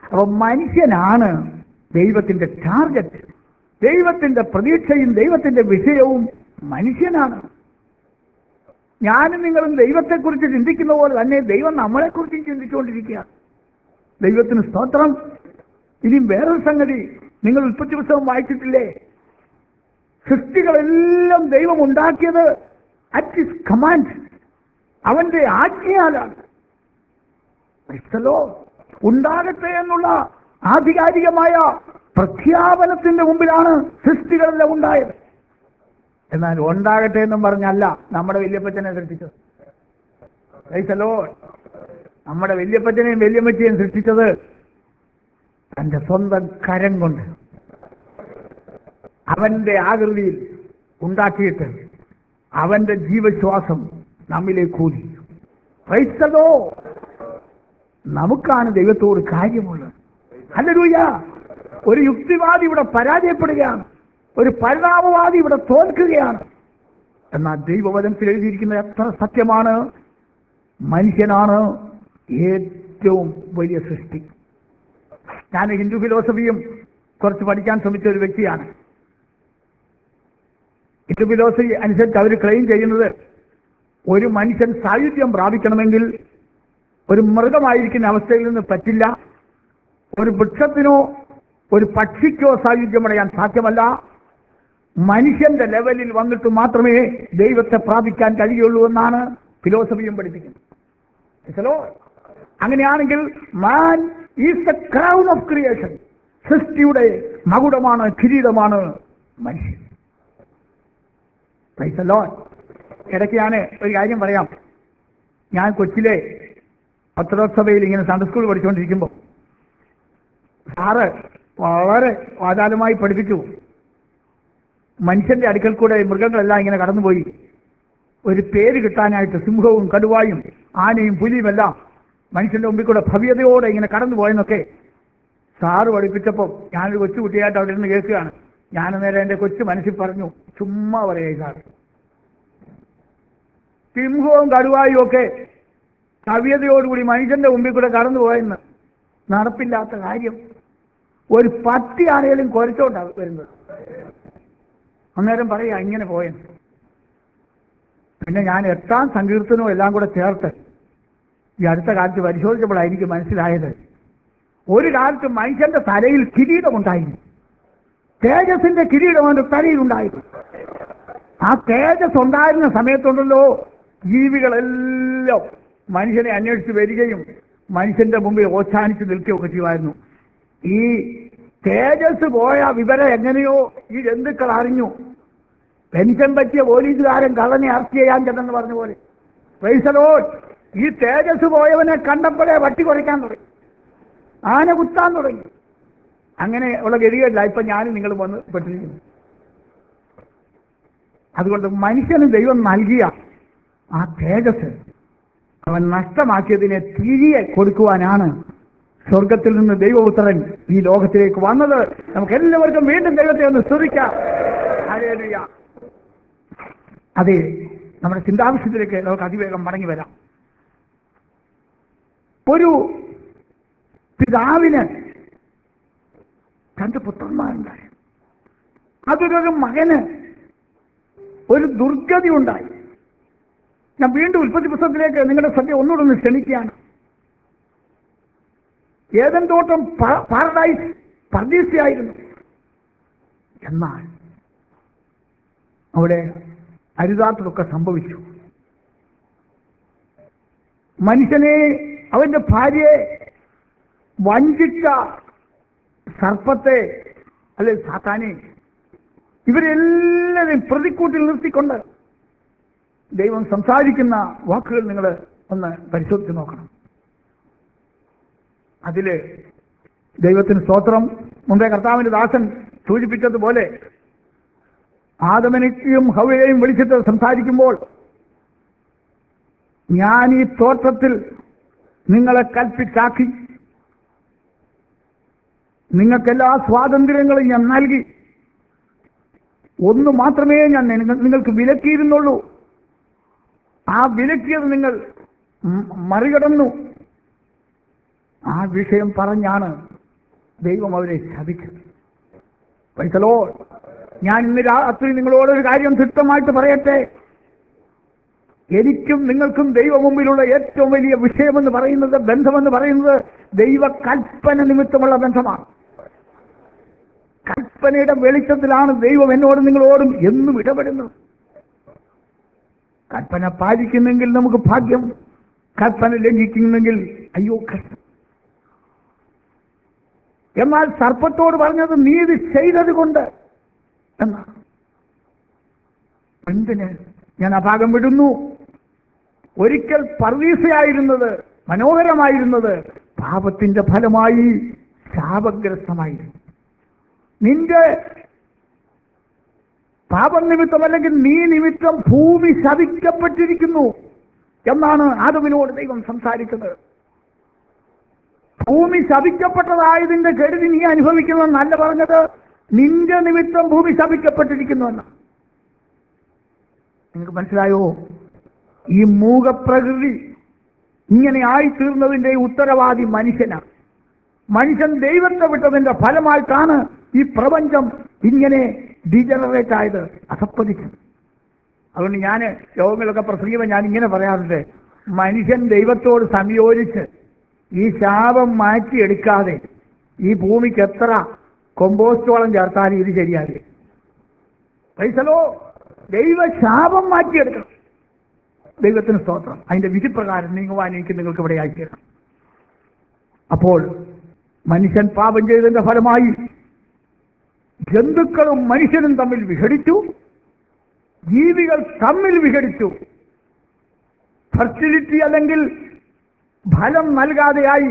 അപ്പൊ മനുഷ്യനാണ് ദൈവത്തിന്റെ ടാർഗറ്റ് ദൈവത്തിന്റെ പ്രതീക്ഷയും ദൈവത്തിന്റെ വിഷയവും മനുഷ്യനാണ് ഞാനും നിങ്ങളും ദൈവത്തെക്കുറിച്ച് ചിന്തിക്കുന്ന പോലെ തന്നെ ദൈവം നമ്മളെക്കുറിച്ചും ചിന്തിച്ചുകൊണ്ടിരിക്കുക ദൈവത്തിന് സ്തോത്രം ഇനിയും വേറൊരു സംഗതി നിങ്ങൾ ഉൽപ്പത്തി പുസ്തകം വായിച്ചിട്ടില്ലേ സൃഷ്ടികളെല്ലാം ദൈവം ഉണ്ടാക്കിയത് അറ്റ് ഹിസ് കമാൻഡ് അവന്റെ ആജ്ഞയാലാണ് Praise the Lord. ഉണ്ടാകട്ടെ എന്നുള്ള ആധികാരികമായ പ്രഖ്യാപനത്തിന്റെ മുമ്പിലാണ് സൃഷ്ടികളെല്ലാം ഉണ്ടായത് എന്നാൽ ഉണ്ടാകട്ടെ എന്നും പറഞ്ഞല്ല നമ്മുടെ വല്യപ്പച്ചനെ സൃഷ്ടിച്ചത് Praise the Lord. നമ്മുടെ വല്യപ്പച്ചനെയും വല്യമ്മച്ചയും സൃഷ്ടിച്ചത് തന്റെ സ്വന്തം കരം കൊണ്ട് അവന്റെ ആകൃതിയിൽ ഉണ്ടാക്കിയിട്ട് അവന്റെ ജീവശ്വാസം നമ്മിലേക്ക് ഊതി ക്രൈസ്തലോ നമുക്കാണ് ദൈവത്തോട് കാര്യമുള്ളത് അല്ലൂയ ഒരു യുക്തിവാദി ഇവിടെ പരാജയപ്പെടുകയാണ് ഒരു പരിണാമവാദി ഇവിടെ തോൽക്കുകയാണ് എന്നാൽ ദൈവവചനത്തിൽ എഴുതിയിരിക്കുന്നത് എത്ര സത്യമാണ് മനുഷ്യനാണ് ഏറ്റവും വലിയ സൃഷ്ടി ഞാൻ ഹിന്ദു ഫിലോസഫിയും കുറച്ച് പഠിക്കാൻ ശ്രമിച്ച ഒരു വ്യക്തിയാണ് ഹിന്ദു ഫിലോസഫി അനുസരിച്ച് അവർ ക്ലെയിം ചെയ്യുന്നത് ഒരു മനുഷ്യൻ സായുധ്യം പ്രാപിക്കണമെങ്കിൽ ഒരു മൃഗമായിരിക്കുന്ന അവസ്ഥയിൽ നിന്ന് പറ്റില്ല ഒരു വൃക്ഷത്തിനോ ഒരു പക്ഷിക്കോ സായുധ്യമടയാൻ സാധ്യമല്ല മനുഷ്യന്റെ ലെവലിൽ വന്നിട്ട് മാത്രമേ ദൈവത്തെ പ്രാപിക്കാൻ കഴിയുള്ളൂ എന്നാണ് ഫിലോസഫിയും പഠിപ്പിക്കുന്നത് ഹലോ അങ്ങനെയാണെങ്കിൽ man is the crown of creation സൃഷ്ടിയുടെ മകുടമാണ് കിരീടമാണ് മനുഷ്യൻ Praise the Lord. ഇടയ്ക്ക് ഞാൻ ഒരു കാര്യം പറയാം ഞാൻ കൊച്ചിലെ പത്രോത്സഭയിൽ ഇങ്ങനെ സൺഡേ സ്കൂൾ പഠിച്ചുകൊണ്ടിരിക്കുമ്പോൾ സാറ് വളരെ വാചാലമായി പഠിപ്പിച്ചു മനുഷ്യന്റെ അടുക്കൽ കൂടെ മൃഗങ്ങളെല്ലാം ഇങ്ങനെ കടന്നുപോയി ഒരു പേര് കിട്ടാനായിട്ട് സിംഹവും കടുവായും ആനയും പുലിയും എല്ലാം മനുഷ്യന്റെ മുമ്പിൽ കൂടെ ഭവ്യതയോടെ ഇങ്ങനെ കടന്നുപോയെന്നൊക്കെ സാറ് പഠിപ്പിച്ചപ്പോൾ ഞാനൊരു കൊച്ചുകുട്ടിയായിട്ട് അവിടെ നിന്ന് കേൾക്കുകയാണ് ഞാൻ നേരെ എൻ്റെ കൊച്ചു മനസ്സിൽ പറഞ്ഞു ചുമ്മാ പറയാ സാർ സിംഹവും കടുവായും ഒക്കെ കവ്യതയോടുകൂടി മനുഷ്യന്റെ മുമ്പിൽ കൂടെ കടന്നുപോയെന്ന് നടപ്പില്ലാത്ത കാര്യം ഒരു പട്ടിയാണേലും കുരച്ചോണ്ടാണ് വരുന്നത് അന്നേരം പറയാ ഇങ്ങനെ പോയെന്ന് പിന്നെ ഞാൻ എട്ടാം സങ്കീർത്തനവും എല്ലാം കൂടെ ചേർത്ത് ഈ അടുത്ത കാലത്ത് പരിശോധിച്ചപ്പോഴാണ് എനിക്ക് മനസ്സിലായത് ഒരു കാലത്ത് മനുഷ്യന്റെ തലയിൽ കിരീടമുണ്ടായിരുന്നു തേജസിന്റെ കിരീടം അവന്റെ തലയിലുണ്ടായിരുന്നു ആ തേജസ് ഉണ്ടായിരുന്ന സമയത്തുണ്ടല്ലോ ജീവികളെല്ലാം മനുഷ്യനെ അന്വേഷിച്ച് വരികയും മനുഷ്യന്റെ മുമ്പിൽ ഓച്ചാനിച്ച് നിൽക്കുകയൊക്കെ ചെയ്യുമായിരുന്നു ഈ തേജസ് പോയ വിവരം എങ്ങനെയോ ഈ ജന്തുക്കൾ അറിഞ്ഞു പെൻഷൻ പറ്റിയ പോലീസുകാരൻ കള്ളനെ അറസ്റ്റ് ചെയ്യാൻ ചെന്നെന്ന് പറഞ്ഞ പോലെ പൈസലോ ഈ തേജസ് പോയവനെ കണ്ടപ്പോഴേ വട്ടി കുറയ്ക്കാൻ തുടങ്ങി ആന കുത്താൻ തുടങ്ങി അങ്ങനെ ഉള്ള ഗതികേടില്ല ഇപ്പൊ ഞാനും നിങ്ങൾ വന്ന് പെട്ടിരിക്കുന്നു അതുകൊണ്ട് മനുഷ്യന് ദൈവം നൽകിയ ആ തേജസ് അവൻ നഷ്ടമാക്കിയതിനെ തിരികെ കൊടുക്കുവാനാണ് സ്വർഗത്തിൽ നിന്ന് ദൈവപുത്രൻ ഈ ലോകത്തിലേക്ക് വന്നത് നമുക്ക് എല്ലാവർക്കും വീണ്ടും ദൈവത്തെ ഒന്ന് സ്തുതിക്കാം ഹല്ലേലൂയ. അതെ നമ്മുടെ ചിന്താവിഷയത്തിലേക്ക് നമുക്ക് അതിവേഗം മടങ്ങി വരാം ഒരു പിതാവിന് രണ്ട് പുത്രന്മാരുണ്ടായി അതിലൊരു മകന് ഒരു ദുർഗതി ഉണ്ടായി ഞാൻ വീണ്ടും ഉൽപ്പത്തി പുസ്തകത്തിലേക്ക് നിങ്ങളുടെ ശ്രദ്ധ ഒന്നുകൂടെ ഒന്ന് ക്ഷണിക്കുകയാണ് ഏതൻ തോട്ടം പ- പാരഡൈസ് പർദീസയായിരുന്നു എന്നാൽ അവിടെ അരുതാത്തതൊക്കെ സംഭവിച്ചു മനുഷ്യനെ അവന്റെ ഭാര്യയെ വഞ്ചിച്ച സർപ്പത്തെ അല്ലെ സാത്താനെ ഇവരെല്ലാവരെയും പ്രതിക്കൂട്ടിൽ നിർത്തിക്കൊണ്ട് ദൈവം സംസാരിക്കുന്ന വാക്കുകൾ നിങ്ങൾ ഒന്ന് പരിശോധിച്ച് നോക്കണം അതില് ദൈവത്തിന് സ്തോത്രം മുമ്പേ കർത്താവിന്റെ ദാസൻ സൂചിപ്പിച്ചതുപോലെ ആദമനെയും ഹവയെയും വിളിച്ചിട്ട് സംസാരിക്കുമ്പോൾ ഞാൻ ഈ തോട്ടത്തിൽ നിങ്ങളെ കൽപ്പിച്ചാക്കി നിങ്ങൾക്കെല്ലാ സ്വാതന്ത്ര്യങ്ങളും ഞാൻ നൽകി ഒന്ന് മാത്രമേ ഞാൻ നിങ്ങ- നിങ്ങൾക്ക് വിലക്കിയിരുന്നുള്ളൂ ആ വിലക്കിയത് നിങ്ങൾ മ- മറികടന്നു ആ വിഷയം പറഞ്ഞാണ് ദൈവം അവരെ ശപിച്ചു പൈസലോ ഞാൻ ഇന്ന് രാത്രി നിങ്ങളോട് ഒരു കാര്യം തിട്ടമായിട്ട് പറയട്ടെ എനിക്കും നിങ്ങൾക്കും ദൈവ മുമ്പിലുള്ള ഏറ്റവും വലിയ വിഷയമെന്ന് പറയുന്നത് ബന്ധമെന്ന് പറയുന്നത് ദൈവ കൽപ്പന നിമിത്തമുള്ള ബന്ധമാണ് കൽപ്പനയുടെ വെളിച്ചത്തിലാണ് ദൈവം എന്നോടും നിങ്ങളോടും എന്നും ഇടപെടുന്നത് കൽപ്പന പാലിക്കുന്നെങ്കിൽ നമുക്ക് ഭാഗ്യം കൽപ്പന ലംഘിക്കുന്നെങ്കിൽ അയ്യോ കഷ്ടം എന്നാൽ സർപ്പത്തോട് പറഞ്ഞത് നീ ഇത് ചെയ്തത് കൊണ്ട് എന്നാണ് എന്തിന് ഞാൻ ആ ഭാഗം വിടുന്നു ഒരിക്കൽ പർവീസയായിരുന്നത് മനോഹരമായിരുന്നത് പാപത്തിന്റെ ഫലമായി ശാപഗ്രസ്തമായിരുന്നു നിന്റെ പാപം നിമിത്തം അല്ലെങ്കിൽ നീ നിമിത്തം ഭൂമി ശപിക്കപ്പെട്ടിരിക്കുന്നു എന്നാണ് ആദവിനോട് ദൈവം സംസാരിക്കുന്നത് ഭൂമി ശപിക്കപ്പെട്ടതായതിന്റെ കെടുതി നീ അനുഭവിക്കുന്നതെന്നല്ല പറഞ്ഞത് നിന്റെ നിമിത്തം ഭൂമി ശപിക്കപ്പെട്ടിരിക്കുന്നു എന്ന് നിങ്ങൾക്ക് മനസ്സിലായോ ഈ മൂകപ്രകൃതി ഇങ്ങനെ ആയിത്തീർന്നതിന്റെ ഉത്തരവാദി മനുഷ്യനാണ് മനുഷ്യൻ ദൈവത്തെ വിട്ടതിന്റെ ഫലമായിട്ടാണ് ഈ പ്രപഞ്ചം ഇങ്ങനെ ഡിജനറേറ്റ് ആയത് അസപ്പതിച്ചത് അതുകൊണ്ട് ഞാൻ യോഗങ്ങളൊക്കെ പ്രസംഗിക്കുമ്പോൾ ഞാൻ ഇങ്ങനെ പറയാറുണ്ട് മനുഷ്യൻ ദൈവത്തോട് സംയോജിച്ച് ഈ ശാപം മാറ്റിയെടുക്കാതെ ഈ ഭൂമിക്ക് എത്ര കൊമ്പോസ്റ്റ് വളം ചേർത്താലും ഇത് ശരിയാകില്ല പൈസലോ ദൈവ ശാപം മാറ്റിയെടുക്കണം ദൈവത്തിന് സ്തോത്രം അതിന്റെ വിധിപ്രകാരം നീങ്ങുവാൻ എനിക്ക് നിങ്ങൾക്ക് ഇവിടെ അയക്കണം അപ്പോൾ മനുഷ്യൻ പാപം ചെയ്തതിന്റെ ഫലമായി ജന്തുക്കളും മനുഷ്യനും തമ്മിൽ വിഘടിച്ചു ജീവികൾ തമ്മിൽ വിഘടിച്ചു ഫെർട്ടിലിറ്റി അല്ലെങ്കിൽ ഫലം നൽകാതെയായി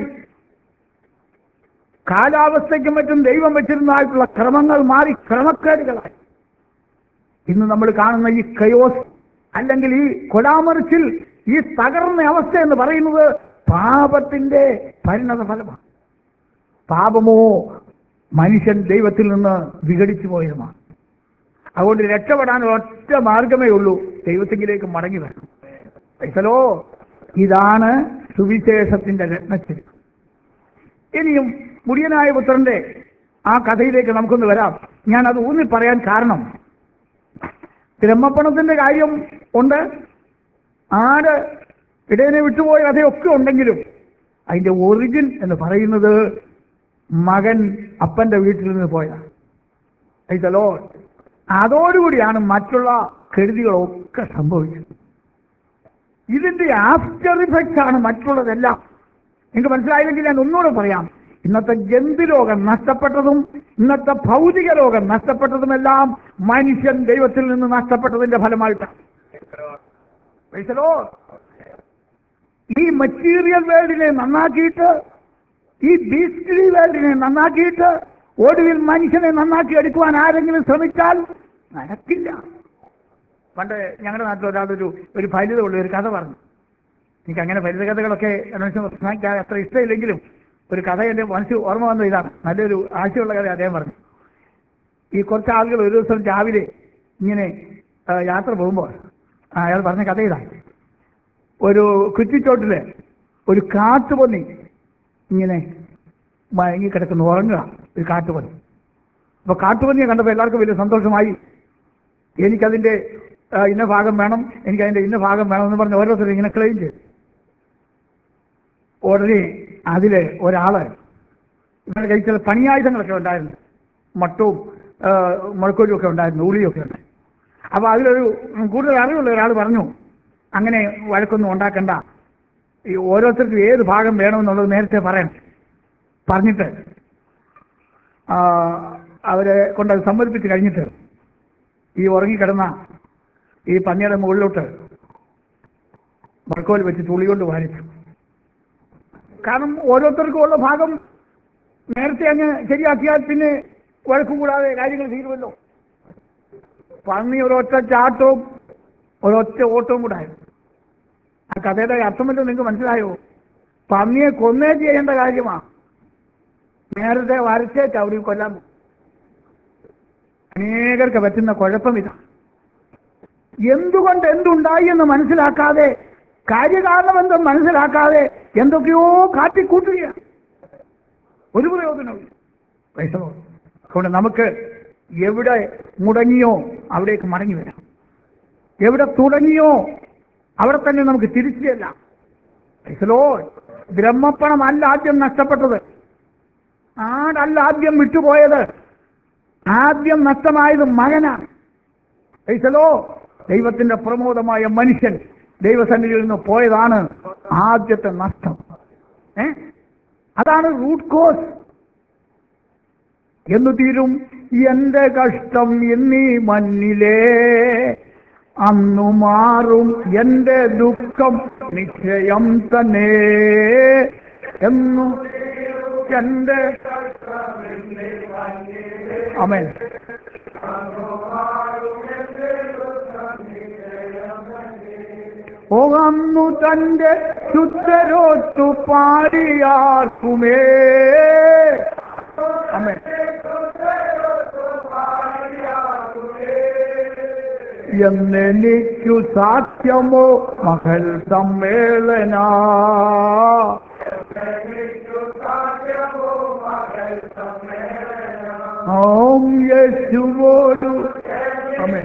കാലാവസ്ഥയ്ക്കും മറ്റും ദൈവം വെച്ചിരുന്നതായിട്ടുള്ള ക്രമങ്ങൾ മാറി ക്രമക്കേടുകളായി ഇന്ന് നമ്മൾ കാണുന്ന ഈ കയോസ് അല്ലെങ്കിൽ ഈ കൊടാമറിച്ചിൽ ഈ തകർന്ന അവസ്ഥ എന്ന് പറയുന്നത് പാപത്തിന്റെ പരിണത ഫലമാണ് പാപമോ മനുഷ്യൻ ദൈവത്തിൽ നിന്ന് വിഘടിച്ചു പോയതുമാണ് അതുകൊണ്ട് രക്ഷപ്പെടാൻ ഒറ്റ മാർഗമേ ഉള്ളൂ ദൈവത്തിങ്കിലേക്ക് മടങ്ങി വരണം പൈസലോ ഇതാണ് സുവിശേഷത്തിന്റെ രത്നത്തിൽ ഇനിയും മുടിയനായ പുത്രന്റെ ആ കഥയിലേക്ക് നമുക്കൊന്ന് വരാം ഞാൻ അത് ഊന്നി പറയാൻ കാരണം ബ്രഹ്മപ്പണത്തിന്റെ കാര്യം ഉണ്ട് ആട് ഇടയനെ വിട്ടുപോയ കഥയൊക്കെ ഉണ്ടെങ്കിലും അതിന്റെ ഒറിജിൻ എന്ന് പറയുന്നത് മകൻ അപ്പന്റെ വീട്ടിൽ നിന്ന് പോയതാണ് ഐതലോ അതോടുകൂടിയാണ് മറ്റുള്ള കെടുതികളൊക്കെ സംഭവിച്ചത് ഇതിന്റെ ആഫ്റ്റർ ഇഫക്റ്റ് ആണ് മറ്റുള്ളതെല്ലാം നിങ്ങൾക്ക് മനസ്സിലായില്ലെങ്കിൽ ഞാൻ ഒന്നുകൂടെ പറയാം ഇന്നത്തെ ജന്തുരോഗം നഷ്ടപ്പെട്ടതും ഇന്നത്തെ ഭൗതിക രോഗം നഷ്ടപ്പെട്ടതുമെല്ലാം മനുഷ്യൻ ദൈവത്തിൽ നിന്ന് നഷ്ടപ്പെട്ടതിന്റെ ഫലമായിട്ടാണ് Praise the Lord. ഈ മെറ്റീരിയൽ വേൾഡിനെ നന്നാക്കിയിട്ട് ഈ ബീസ്റ്റ്ലി വേൾഡിനെ നന്നാക്കിയിട്ട് ഒടുവിൽ മനുഷ്യനെ നന്നാക്കി എടുക്കുവാൻ ആരെങ്കിലും ശ്രമിച്ചാൽ നടക്കില്ല പണ്ട് ഞങ്ങളുടെ നാട്ടിൽ ഒരാളൊരു ഒരു ഫലിത ഉള്ള ഒരു കഥ പറഞ്ഞു എനിക്ക് അങ്ങനെ ഫലിത കഥകളൊക്കെ പ്രസംഗിക്കാൻ അത്ര ഇഷ്ടമില്ലെങ്കിലും ഒരു കഥ എൻ്റെ മനസ്സിൽ ഓർമ്മ വന്ന ഇതാണ് നല്ലൊരു ആശയമുള്ള കഥ അദ്ദേഹം പറഞ്ഞു ഈ കുറച്ച് ആളുകൾ ഒരു ദിവസം രാവിലെ ഇങ്ങനെ ആ, യാത്ര പോകുമ്പോൾ ആ, അയാൾ പറഞ്ഞ കഥ ഇതാണ് ഒരു കുറ്റിച്ചോട്ടില് ഒരു കാട്ടുപന്നി ഇങ്ങനെ മയങ്ങി കിടക്കുന്നു ഉറങ്ങുക ഒരു കാട്ടുപന്നി അപ്പൊ കാട്ടുപന്നിയെ കണ്ടപ്പോൾ എല്ലാവർക്കും വലിയ സന്തോഷമായി എനിക്കതിന്റെ ആ, ഇന്ന ഭാഗം വേണം എനിക്കതിന്റെ ഇന്ന ഭാഗം വേണം എന്ന് പറഞ്ഞ് ഓരോരുത്തരും ഇങ്ങനെ ക്ലെയിം ചെയ്തു ഉടനെ അതില് ഒരാള് ഇവരുടെ കയ്യിൽ ചില പണിയായുധങ്ങളൊക്കെ ഉണ്ടായിരുന്നു മട്ടവും ആ, മുഴക്കോലും ഒക്കെ ഉണ്ടായിരുന്നു ഉളിയും ഒക്കെ ഉണ്ട് അപ്പൊ അതിലൊരു കൂടുതൽ അറിവുള്ള ഒരാൾ പറഞ്ഞു അങ്ങനെ വഴക്കൊന്നും ഉണ്ടാക്കണ്ട ഈ ഓരോരുത്തർക്കും ഏത് ഭാഗം വേണമെന്നുള്ളത് നേരത്തെ പറയണം പറഞ്ഞിട്ട് ആ, അവരെ കൊണ്ട് അത് സമ്മതിപ്പിച്ച് കഴിഞ്ഞിട്ട് ഈ ഉറങ്ങിക്കിടന്ന ഈ പന്നിയുടെ മുകളിലോട്ട് മറക്കോൽ വെച്ച് തുളി കൊണ്ട് വാരിച്ചു കാരണം ഓരോരുത്തർക്കും ഉള്ള ഭാഗം നേരത്തെ അങ്ങ് ശരിയാക്കിയാൽ പിന്നെ വഴക്ക് കൂടാതെ കാര്യങ്ങൾ തീരുമല്ലോ പന്നി ഒരൊറ്റ ചാട്ടവും ഒരൊറ്റ ഓട്ടവും കൂടായിരുന്നു ആ കഥയുടെ അർത്ഥമല്ലോ നിങ്ങൾക്ക് മനസ്സിലായോ പന്നിയെ കൊന്നേ ചെയ്യേണ്ട കാര്യമാണ് നേരത്തെ വരച്ചേറ്റ് അവിടെ കൊല്ലാൻ പോകും. അനേകർക്ക് പറ്റുന്ന കുഴപ്പം ഇതാ എന്തുകൊണ്ട് എന്തുണ്ടായി എന്ന് മനസ്സിലാക്കാതെ കാര്യകാരണമെന്തും മനസ്സിലാക്കാതെ എന്തൊക്കെയോ കാട്ടിക്കൂട്ടുകയാണ് ഒരു പ്രയോജനവും Praise the Lord. അതുകൊണ്ട് നമുക്ക് എവിടെ മുടങ്ങിയോ അവിടേക്ക് മടങ്ങി വരാം എവിടെ തുടങ്ങിയോ അവിടെ തന്നെ നമുക്ക് തിരിച്ചു ചെല്ലാം Praise the Lord. ബ്രഹ്മപ്പണമല്ല ആദ്യം നഷ്ടപ്പെട്ടത് ആടല്ല ആദ്യം വിട്ടുപോയത് ആദ്യം നഷ്ടമായത് മകനാണ് Praise the Lord. ദൈവത്തിന്റെ പ്രമോദമായ മനുഷ്യൻ ദൈവസന്നിധിയിൽ നിന്ന് പോയതാണ് ആദ്യത്തെ നഷ്ടം ഏ അതാണ് റൂട്ട് കോസ് എന്നു തീരും എന്റെ കഷ്ടം എന്നീ മണ്ണിലേ അന്നു മാറും എന്റെ ദുഃഖം നിശ്ചയം തന്നെ എന്നു എന്റെ അമേൻ ഓന്നു തന്റെ ശുദ്ധരോത്തു പാടിയാർക്കുമേ അമേൻ എന്നെനിക്കു സാധ്യമോ മകൾ സമ്മേളന ഓം യേശുവോടു അമേ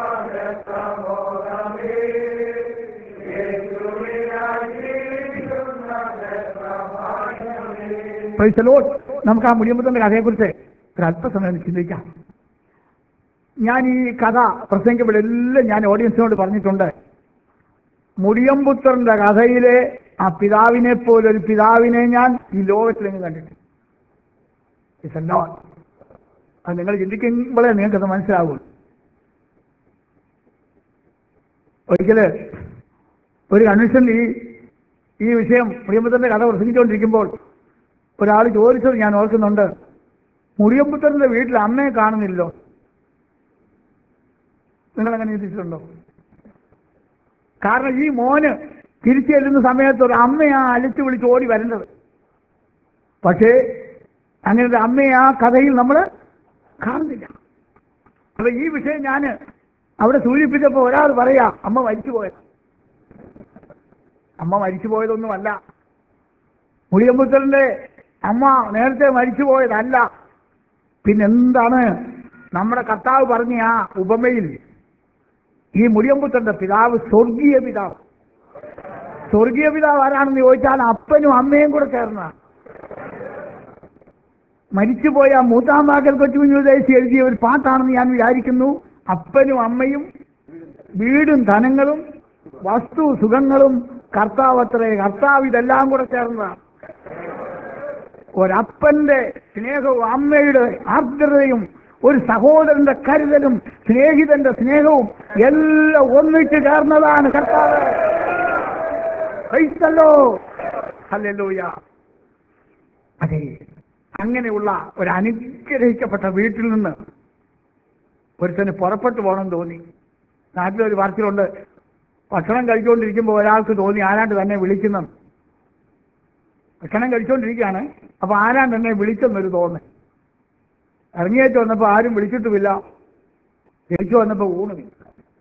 Praise the Lord. നമുക്ക് ആ മുടിയമ്പത്തിന്റെ കഥയെക്കുറിച്ച് ഒരു അല്പസമയം ചിന്തിക്കാം ഞാൻ ഈ കഥ പ്രസംഗിക്കുമ്പോഴെല്ലാം ഞാൻ ഓഡിയൻസിനോട് പറഞ്ഞിട്ടുണ്ട് മുടിയമ്പുത്രന്റെ കഥയിലെ ആ പിതാവിനെ പോലെ ഒരു പിതാവിനെ ഞാൻ ഈ ലോകത്തിലെങ്ങും കണ്ടിട്ടില്ല It's a lot. അത് നിങ്ങൾ ചിന്തിക്കുമ്പോഴേ നിങ്ങൾക്കത് മനസ്സിലാവുള്ളൂ ഒരിക്കല് ഒരു കൺവെൻഷനിൽ ഈ ഈ വിഷയം മുടിയമ്പുത്രന്റെ കഥ പ്രസംഗിച്ചുകൊണ്ടിരിക്കുമ്പോൾ ഒരാൾ ചോദിച്ചത് ഞാൻ ഓർക്കുന്നുണ്ട് മുടിയമ്പുത്രന്റെ വീട്ടിൽ അമ്മയെ കാണുന്നില്ലോ നിങ്ങൾ അങ്ങനെ ചിന്തിച്ചിട്ടുണ്ടോ കാരണം ഈ മോന് തിരിച്ചു ചെല്ലുന്ന സമയത്ത് ഒരു അമ്മയാ അലച്ചു വിളിച്ച് ഓടി വരേണ്ടത് പക്ഷേ അങ്ങനെ ഒരു അമ്മയെ ആ കഥയിൽ നമ്മൾ കാണുന്നില്ല അപ്പൊ ഈ വിഷയം ഞാൻ അവിടെ സൂചിപ്പിച്ചപ്പോൾ ഒരാൾ പറയാ അമ്മ മരിച്ചു പോയത് അമ്മ മരിച്ചു പോയതൊന്നുമല്ല മുടിയമ്പുത്തലിന്റെ അമ്മ നേരത്തെ മരിച്ചു പോയതല്ല പിന്നെന്താണ് നമ്മുടെ കർത്താവ് പറഞ്ഞ ആ ഉപമയിൽ ഈ മുടിയമ്പുത്തന്റെ പിതാവ് സ്വർഗീയ പിതാവ് സ്വർഗീയ പിതാവ് ആരാണെന്ന് ചോദിച്ചാൽ അപ്പനും അമ്മയും കൂടെ ചേർന്നതാണ് മരിച്ചുപോയ മൂത്താമ്പാക്കൽ കൊച്ചുകുഞ്ഞു ദേശി എഴുതിയ ഒരു പാട്ടാണെന്ന് ഞാൻ വിചാരിക്കുന്നു അപ്പനും അമ്മയും വീടും ധനങ്ങളും വസ്തു സുഖങ്ങളും കർത്താവത്രേ കർത്താവ് ഇതെല്ലാം കൂടെ ചേർന്നതാണ് ഒരപ്പന്റെ സ്നേഹവും അമ്മയുടെ ആർദ്രതയും ഒരു സഹോദരന്റെ കരുതലും സ്നേഹിതന്റെ സ്നേഹവും എല്ലാം ഒന്നിച്ചു ചേർന്നതാണ് കർത്താവ് ക്രൈസ്തല്ലോ ഹല്ലേലൂയ അതെ അങ്ങനെയുള്ള ഒരു അനുഗ്രഹിക്കപ്പെട്ട വീട്ടിൽ നിന്ന് ഒരുത്തന് പുറപ്പെട്ടു പോകണം തോന്നി നാട്ടിലൊരു പറച്ചിലുണ്ട് ഭക്ഷണം കഴിച്ചുകൊണ്ടിരിക്കുമ്പോൾ ഒരാൾക്ക് തോന്നി ആരാണ്ട് തന്നെ വിളിക്കുന്നു ഭക്ഷണം കഴിച്ചുകൊണ്ടിരിക്കുകയാണ് അപ്പൊ ആരാണ്ട് എന്നെ വിളിച്ചെന്നൊരു തോന്നൽ ഇറങ്ങിയേറ്റ് വന്നപ്പോൾ ആരും വിളിച്ചിട്ടുമില്ല തിരിച്ചു വന്നപ്പോൾ ഊണുമില്ല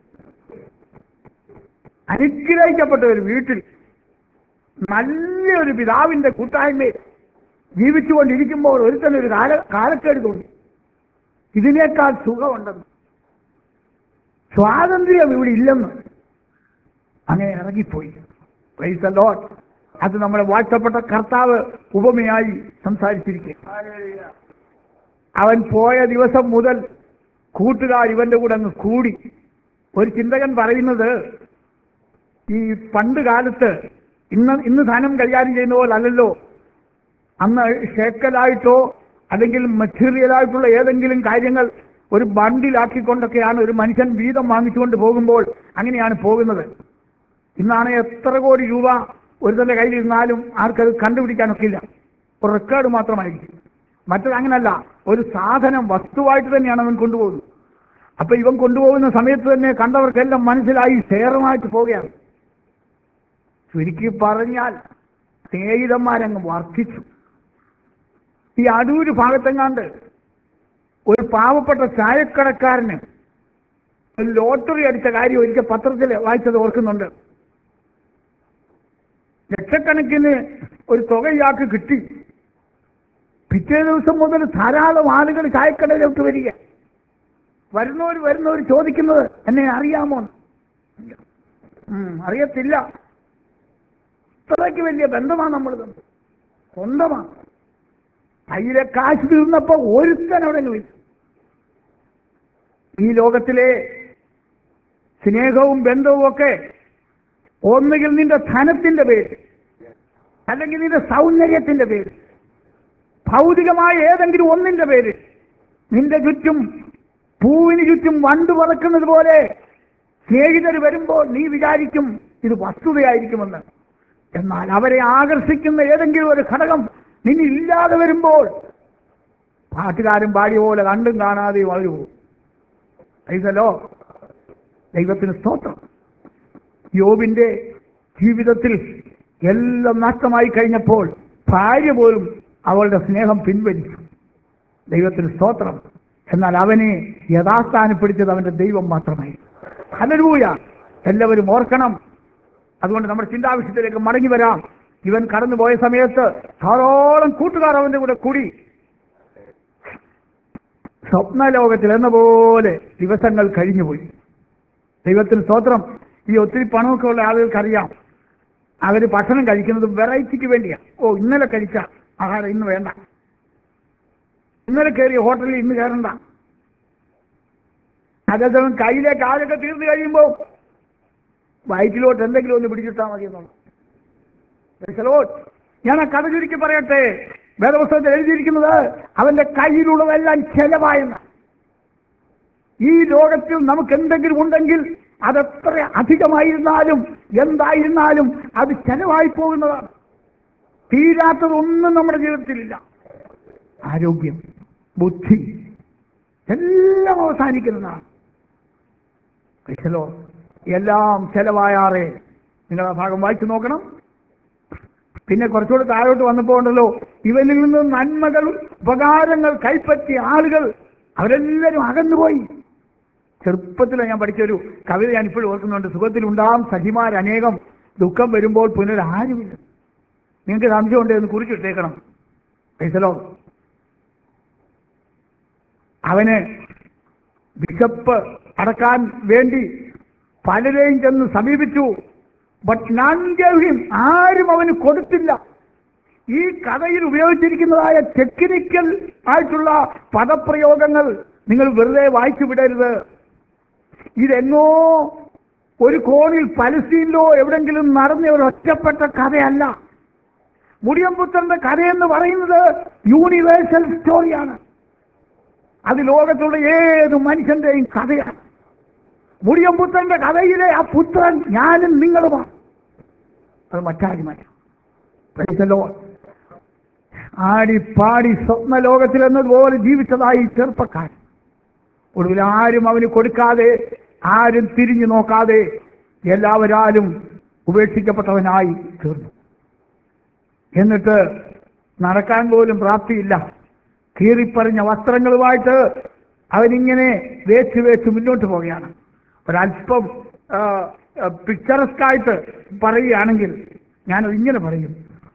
അനുഗ്രഹിക്കപ്പെട്ട ഒരു വീട്ടിൽ നല്ലൊരു പിതാവിന്റെ കൂട്ടായ്മയിൽ ജീവിച്ചുകൊണ്ടിരിക്കുമ്പോൾ ഒരുത്തൻ ഒരു കാല കാലക്കേട് തോന്നി ഇതിനേക്കാൾ സുഖമുണ്ടെന്ന് സ്വാതന്ത്ര്യം ഇവിടെ ഇല്ലെന്ന് അങ്ങനെ ഇറങ്ങിപ്പോയി പ്രൈസ് ദ ലോർഡ് അത് നമ്മുടെ വാഴ്ത്തപ്പെട്ട കർത്താവ് ഉപമയായി സംസാരിച്ചിരിക്കുക അവൻ പോയ ദിവസം മുതൽ കൂട്ടുകാർ ഇവന്റെ കൂടെ അങ്ങ് കൂടി ഒരു ചിന്തകൻ പറയുന്നത് ഈ പണ്ട് കാലത്ത് ഇന്ന് ഇന്ന് ധനം കൈകാര്യം ചെയ്യുന്ന പോലെ അല്ലല്ലോ അന്ന് ഷേക്കലായിട്ടോ അല്ലെങ്കിൽ മെറ്റീരിയലായിട്ടുള്ള ഏതെങ്കിലും കാര്യങ്ങൾ ഒരു ബണ്ടിലാക്കിക്കൊണ്ടൊക്കെയാണ് ഒരു മനുഷ്യൻ വീതം വാങ്ങിച്ചുകൊണ്ട് പോകുമ്പോൾ അങ്ങനെയാണ് പോകുന്നത് ഇന്നാണ് എത്ര കോടി രൂപ ഒരു തന്നെ കയ്യിലിരുന്നാലും ആർക്കത് കണ്ടുപിടിക്കാനൊക്കെ ഇല്ല ഒരു റെക്കോർഡ് മാത്രമായിരിക്കും മറ്റത് അങ്ങനല്ല ഒരു സാധനം വസ്തുവായിട്ട് തന്നെയാണ് അവൻ കൊണ്ടുപോകുന്നത് അപ്പൊ ഇവൻ കൊണ്ടുപോകുന്ന സമയത്ത് തന്നെ കണ്ടവർക്കെല്ലാം മനസ്സിലായി ഷെയറുമായിട്ട് പോവുകയാണ് ചുരുക്കി പറഞ്ഞാൽ സ്നേഹിതന്മാരങ്ങ് വർദ്ധിച്ചു ഈ അടൂര് ഭാഗത്തെങ്ങാണ്ട് ഒരു പാവപ്പെട്ട ചായക്കടക്കാരന് ഒരു ലോട്ടറി അടിച്ച കാര്യം ഒരിക്കൽ പത്രത്തിൽ വായിച്ചത് ഓർക്കുന്നുണ്ട് ലക്ഷക്കണക്കിന് ഒരു തുക ഇയാൾക്ക് കിട്ടി പിറ്റേ ദിവസം മുതൽ ധാരാളം ആളുകൾ ചായക്കടയിലോട്ട് വരിക വരുന്നവർ വരുന്നവർ ചോദിക്കുന്നത് എന്നെ അറിയാമോ ഉം, അറിയത്തില്ല ഇത്രയ്ക്ക് വലിയ ബന്ധമാണ് നമ്മൾ തമ്മിൽ സ്വന്തമാണ് കയ്യിലെ കാശ് തീർന്നപ്പോ ഒരുത്തൻ അവിടെ പോയി ഈ ലോകത്തിലെ സ്നേഹവും ബന്ധവും ഒക്കെ ഒന്നുകിൽ നിന്റെ ധനത്തിന്റെ പേര് അല്ലെങ്കിൽ നിന്റെ സൗന്ദര്യത്തിന്റെ പേര് ഭൗതികമായ ഏതെങ്കിലും ഒന്നിന്റെ പേര് നിന്റെ ചുറ്റും പൂവിന് ചുറ്റും വണ്ടു പറക്കുന്നത് പോലെ സ്നേഹിതർ വരുമ്പോൾ നീ വിചാരിക്കും ഇത് വസ്തുതയായിരിക്കുമെന്ന് എന്നാൽ അവരെ ആകർഷിക്കുന്ന ഏതെങ്കിലും ഒരു ഘടകം നിന്നില്ലാതെ വരുമ്പോൾ പാട്ടുകാരൻ പാടിയ പോലെ കണ്ടും കാണാതെയും അവർ പോകും ഐസലോ ദൈവത്തിന് സ്തോത്രം യോബിന്റെ ജീവിതത്തിൽ എല്ലാം നഷ്ടമായി കഴിഞ്ഞപ്പോൾ ഭാര്യ പോലും അവളുടെ സ്നേഹം പിൻവലിച്ചു ദൈവത്തിന് സ്തോത്രം എന്നാൽ അവനെ യഥാസ്ഥാനപ്പെടുത്തിയത് അവന്റെ ദൈവം മാത്രമായി ഹലരൂയ എല്ലാവരും ഓർക്കണം അതുകൊണ്ട് നമ്മുടെ ചിന്താവിഷയത്തിലേക്ക് മടങ്ങി വരാം ഇവൻ കടന്നുപോയ സമയത്ത് ധാരാളം കൂട്ടുകാർ അവന്റെ കൂടെ കൂടി സ്വപ്നലോകത്തിൽ എന്ന പോലെ ദിവസങ്ങൾ കഴിഞ്ഞുപോയി ദൈവത്തിന് സ്തോത്രം ഈ ഒത്തിരി പണമൊക്കെ ഉള്ള ആളുകൾക്ക് അറിയാം അവർ ഭക്ഷണം കഴിക്കുന്നത് വെറൈറ്റിക്ക് വേണ്ടിയാ ഓ ഇന്നലെ കഴിച്ച ആഹാരം ഇന്ന് വേണ്ട ഇന്നലെ കയറിയ ഹോട്ടലിൽ ഇന്ന് കയറണ്ട അതേസമയം കയ്യിലേക്ക് ആരൊക്കെ തീർന്നു കഴിയുമ്പോൾ വയറ്റിലോട്ട് എന്തെങ്കിലും ഒന്ന് പിടിച്ചിട്ടാൽ മതി എന്നുള്ളത് Praise the Lord. ഞാൻ ആ കഥ ചുരുക്കി പറയട്ടെ വേദപുസ്തകത്തിൽ എഴുതിയിരിക്കുന്നത് അവന്റെ കയ്യിലുള്ളതെല്ലാം ചെലവായെന്ന് ഈ ലോകത്തിൽ നമുക്ക് എന്തെങ്കിലും ഉണ്ടെങ്കിൽ അതെത്ര അധികമായിരുന്നാലും എന്തായിരുന്നാലും അത് ചെലവായി പോകുന്നതാണ് തീരാത്തതൊന്നും നമ്മുടെ ജീവിതത്തിലില്ല ആരോഗ്യം ബുദ്ധി എല്ലാം അവസാനിക്കുന്നതാണ് ക്രിസ്തലോ എല്ലാം ചെലവായാറേ നിങ്ങൾ ആ ഭാഗം വായിച്ചു നോക്കണം പിന്നെ കുറച്ചുകൂടെ താഴോട്ട് വന്നപ്പോ ഉണ്ടല്ലോ ഇവനിൽ നിന്ന് നന്മകൾ ഉപകാരങ്ങൾ കൈപ്പറ്റിയ ആളുകൾ അവരെല്ലാവരും അകന്നുപോയി ചെറുപ്പത്തിൽ ഞാൻ പഠിച്ചൊരു കവിത ഞാൻ ഇപ്പോഴും ഓർക്കുന്നുണ്ട് സുഖത്തിലുണ്ടാം സഖിമാർ അനേകം ദുഃഖം വരുമ്പോൾ പുനരാരുമില്ല നിങ്ങൾക്ക് സംശയമുണ്ട് എന്ന് കുറിച്ചിട്ടേക്കണം പൈസലോ അവന് ബിഷപ്പ് അടക്കാൻ വേണ്ടി പലരെയും ചെന്ന് സമീപിച്ചു ബട്ട് നൺ ഗേവ് ഹിം ആരും അവന് കൊടുത്തില്ല ഈ കഥയിൽ ഉപയോഗിച്ചിരിക്കുന്നതായ ടെക്നിക്കൽ ആയിട്ടുള്ള പദപ്രയോഗങ്ങൾ നിങ്ങൾ വെറുതെ വായിച്ചു വിടരുത് ഇതെങ്ങോ ഒരു കോണിൽ പലസ്തീനിലോ എവിടെങ്കിലും നടന്ന ഒരു ഒറ്റപ്പെട്ട കഥയല്ല മുടിയമ്പുത്രന്റെ കഥയെന്ന് പറയുന്നത് യൂണിവേഴ്സൽ സ്റ്റോറിയാണ് അത് ലോകത്തുള്ള ഏത് മനുഷ്യന്റെയും കഥയാണ് മുടിയമ്പുത്രന്റെ കഥയിലെ ആ പുത്രൻ ഞാനും നിങ്ങളുമാണ് അത് മറ്റാരുമല്ല Praise the Lord. ആടി പാടി സ്വപ്ന ലോകത്തിൽ എന്നതുപോലെ ജീവിച്ചതായി ഈ ചെറുപ്പക്കാരൻ ഒടുവിൽ ആരും അവന് കൊടുക്കാതെ ആരും തിരിഞ്ഞു നോക്കാതെ എല്ലാവരാലും ഉപേക്ഷിക്കപ്പെട്ടവനായി തീർന്നു എന്നിട്ട് നടക്കാൻ പോലും പ്രാപ്തിയില്ല കീറിപ്പറിഞ്ഞ വസ്ത്രങ്ങളുമായിട്ട് അവനിങ്ങനെ വേച്ച് വേച്ച് മുന്നോട്ട് പോവുകയാണ് ഒരല്പം പിക്ചറസ്കായിട്ട് പറയുകയാണെങ്കിൽ ഞാനത് ഇങ്ങനെ പറയും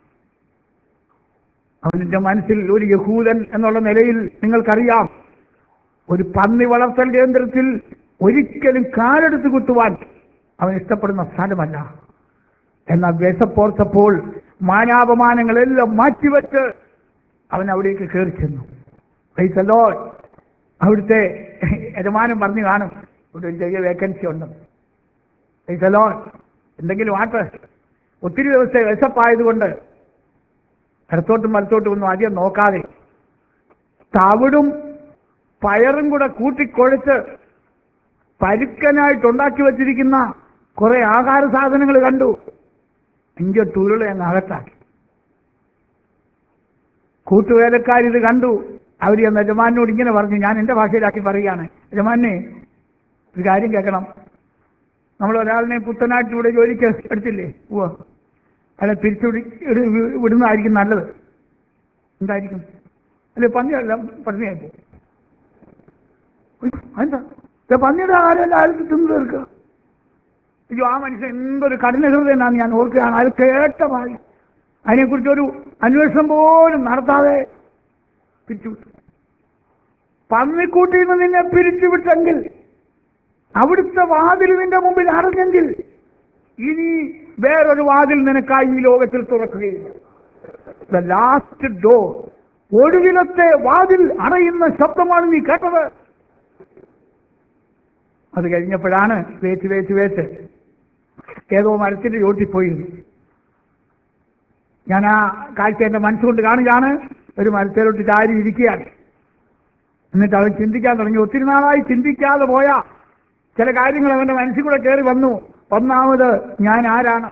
അവന്റെ മനസ്സിൽ ഒരു യഹൂദൻ എന്നുള്ള നിലയിൽ നിങ്ങൾക്കറിയാം ഒരു പന്നി വളർത്തൽ കേന്ദ്രത്തിൽ ഒരിക്കലും കാലെടുത്ത് കുത്തുവാൻ അവൻ ഇഷ്ടപ്പെടുന്ന സ്ഥലമല്ല എന്നാൽ വിശപ്പോർത്തപ്പോൾ മാനാപമാനങ്ങളെല്ലാം മാറ്റിവെച്ച് അവൻ അവിടേക്ക് കയറി ചെന്നു Praise the Lord. അവിടുത്തെ യജമാനം പറഞ്ഞു കാണും ഇവിടെ ഒരു ചെറിയ വേക്കൻസി ഉണ്ട് Praise the Lord. എന്തെങ്കിലും ആട്ടെ ഒത്തിരി ദിവസത്തെ വിശപ്പായതുകൊണ്ട് ഇടത്തോട്ടും വലത്തോട്ടും ഒന്നും അധികം നോക്കാതെ തവിടും പയറും കൂടെ കൂട്ടിക്കൊഴിച്ച് പരുക്കനായിട്ട് ഉണ്ടാക്കി വച്ചിരിക്കുന്ന കുറെ ആഹാര സാധനങ്ങൾ കണ്ടു അഞ്ച് തുരുളെ അങ്ങ് അകത്താക്കി കൂട്ടുവേലക്കാരിത് കണ്ടു അവർ ചെന്ന് യജമാനോട് ഇങ്ങനെ പറഞ്ഞു ഞാൻ എൻ്റെ ഭാഷയിലാക്കി പറയുകയാണ് യജമാനെ ഒരു കാര്യം കേൾക്കണം നമ്മൾ ഒരാളിനെ പുത്തനായിട്ട് ഇവിടെ ജോലിക്ക് എടുത്തില്ലേ ഉവ്വ അല്ല തിരിച്ചു വിടുന്നതായിരിക്കും നല്ലത് എന്തായിരിക്കും അല്ലെ പന്നിയല്ല പന്നിയായി പോകും ഉയ്യ്, അതെന്താ ഇത് പന്നിയുടെ ആരെല്ലാം ആരും തിന്നു തീർക്കുക അയ്യോ ആ മനുഷ്യൻ എന്തൊരു കഠിന ഹൃദയനാണ് ഞാൻ ഓർക്കുകയാണ് അത് കേട്ട ഭാഗ്യം അതിനെക്കുറിച്ച് ഒരു അന്വേഷണം പോലും നടത്താതെ പിരിച്ചുവിട്ടു പന്നിക്കൂട്ടിൽ നിന്ന് നിന്നെ പിരിച്ചുവിട്ടെങ്കിൽ അവിടുത്തെ വാതിൽ നിന്റെ മുമ്പിൽ അടഞ്ഞെങ്കിൽ ഇനി വേറൊരു വാതിൽ നിനക്കായി ഈ ലോകത്തിൽ തുറക്കുകയില്ല ദ ലാസ്റ്റ് ഡോർ ഒടുവിലത്തെ വാതിൽ അടയുന്ന ശബ്ദമാണ് നീ കേട്ടത് അത് കഴിഞ്ഞപ്പോഴാണ് വേച്ച് വേച്ച് വേച്ച് ഏതോ മരത്തിന്റെ ചോട്ടിൽ പോയിരുന്നു ഞാൻ ആ കാഴ്ച എന്റെ മനസ്സുകൊണ്ട് കാണുകയാണ് ഒരു മരത്തിലോട്ട് ചാരി ഇരിക്കുകയാണ് എന്നിട്ട് അവൻ ചിന്തിക്കാൻ തുടങ്ങി ഒത്തിരി നാളായി ചിന്തിക്കാതെ പോയ ചില കാര്യങ്ങൾ അവന്റെ മനസ്സിൽ കൂടെ കയറി വന്നു ഒന്നാമത് ഞാൻ ആരാണ്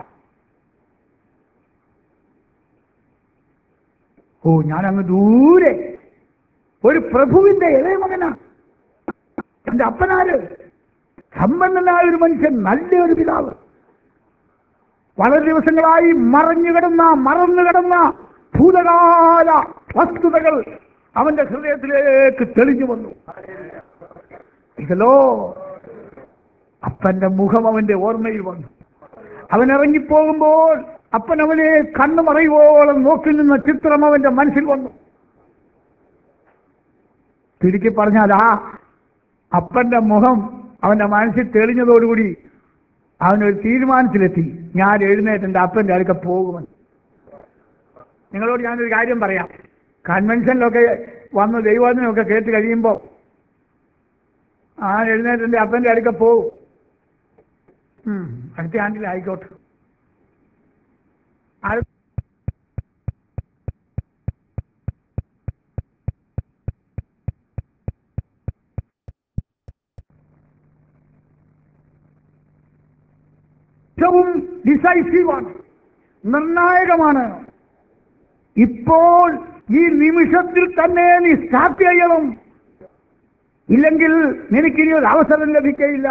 ഓ ഞാൻ അങ്ങ് ദൂരെ ഒരു പ്രഭുവിന്റെ ഇളയ മകനാണ് എന്റെ അപ്പനാര് സമ്പന്നനായ ഒരു മനുഷ്യൻ നല്ല ഒരു പിതാവ് വളരെ ദിവസങ്ങളായി മറഞ്ഞു കിടന്ന മറന്നു കിടന്ന ഭൂതകാല വസ്തുതകൾ അവന്റെ ഹൃദയത്തിലേക്ക് തെളിഞ്ഞു വന്നു ഇതല്ലോ അപ്പന്റെ മുഖം അവന്റെ ഓർമ്മയിൽ വന്നു അവൻ ഇറങ്ങിപ്പോകുമ്പോൾ അപ്പൻ അവനെ കണ്ണു മറയുവോളം നോക്കി നിന്ന ചിത്രം അവന്റെ മനസ്സിൽ വന്നു ചുരുക്കി പറഞ്ഞാൽ ആ അപ്പന്റെ മുഖം അവന്റെ മനസ്സിൽ തെളിഞ്ഞതോടുകൂടി അവനൊരു തീരുമാനത്തിലെത്തി ഞാൻ എഴുന്നേറ്റ് എൻ്റെ അപ്പൻ്റെ അടുക്ക പോകുമെന്ന് നിങ്ങളോട് ഞാനൊരു കാര്യം പറയാം കൺവെൻഷനിലൊക്കെ വന്ന് ദൈവത്തിനൊക്കെ കേട്ട് കഴിയുമ്പോൾ ആ എഴുന്നേറ്റ് എൻ്റെ അപ്പൻ്റെ അടുക്ക പോകും ഉം, അടുത്ത ആണ്ടിലായിക്കോട്ടെ അടുത്ത ഏറ്റവും ഡിസൈസീവാണ് നിർണായകമാണ് ഇപ്പോൾ ഈ നിമിഷത്തിൽ തന്നെ നീ സ്റ്റാർട്ട് ചെയ്യണം ഇല്ലെങ്കിൽ നിനക്കിനി ഒരു അവസരം ലഭിക്കയില്ല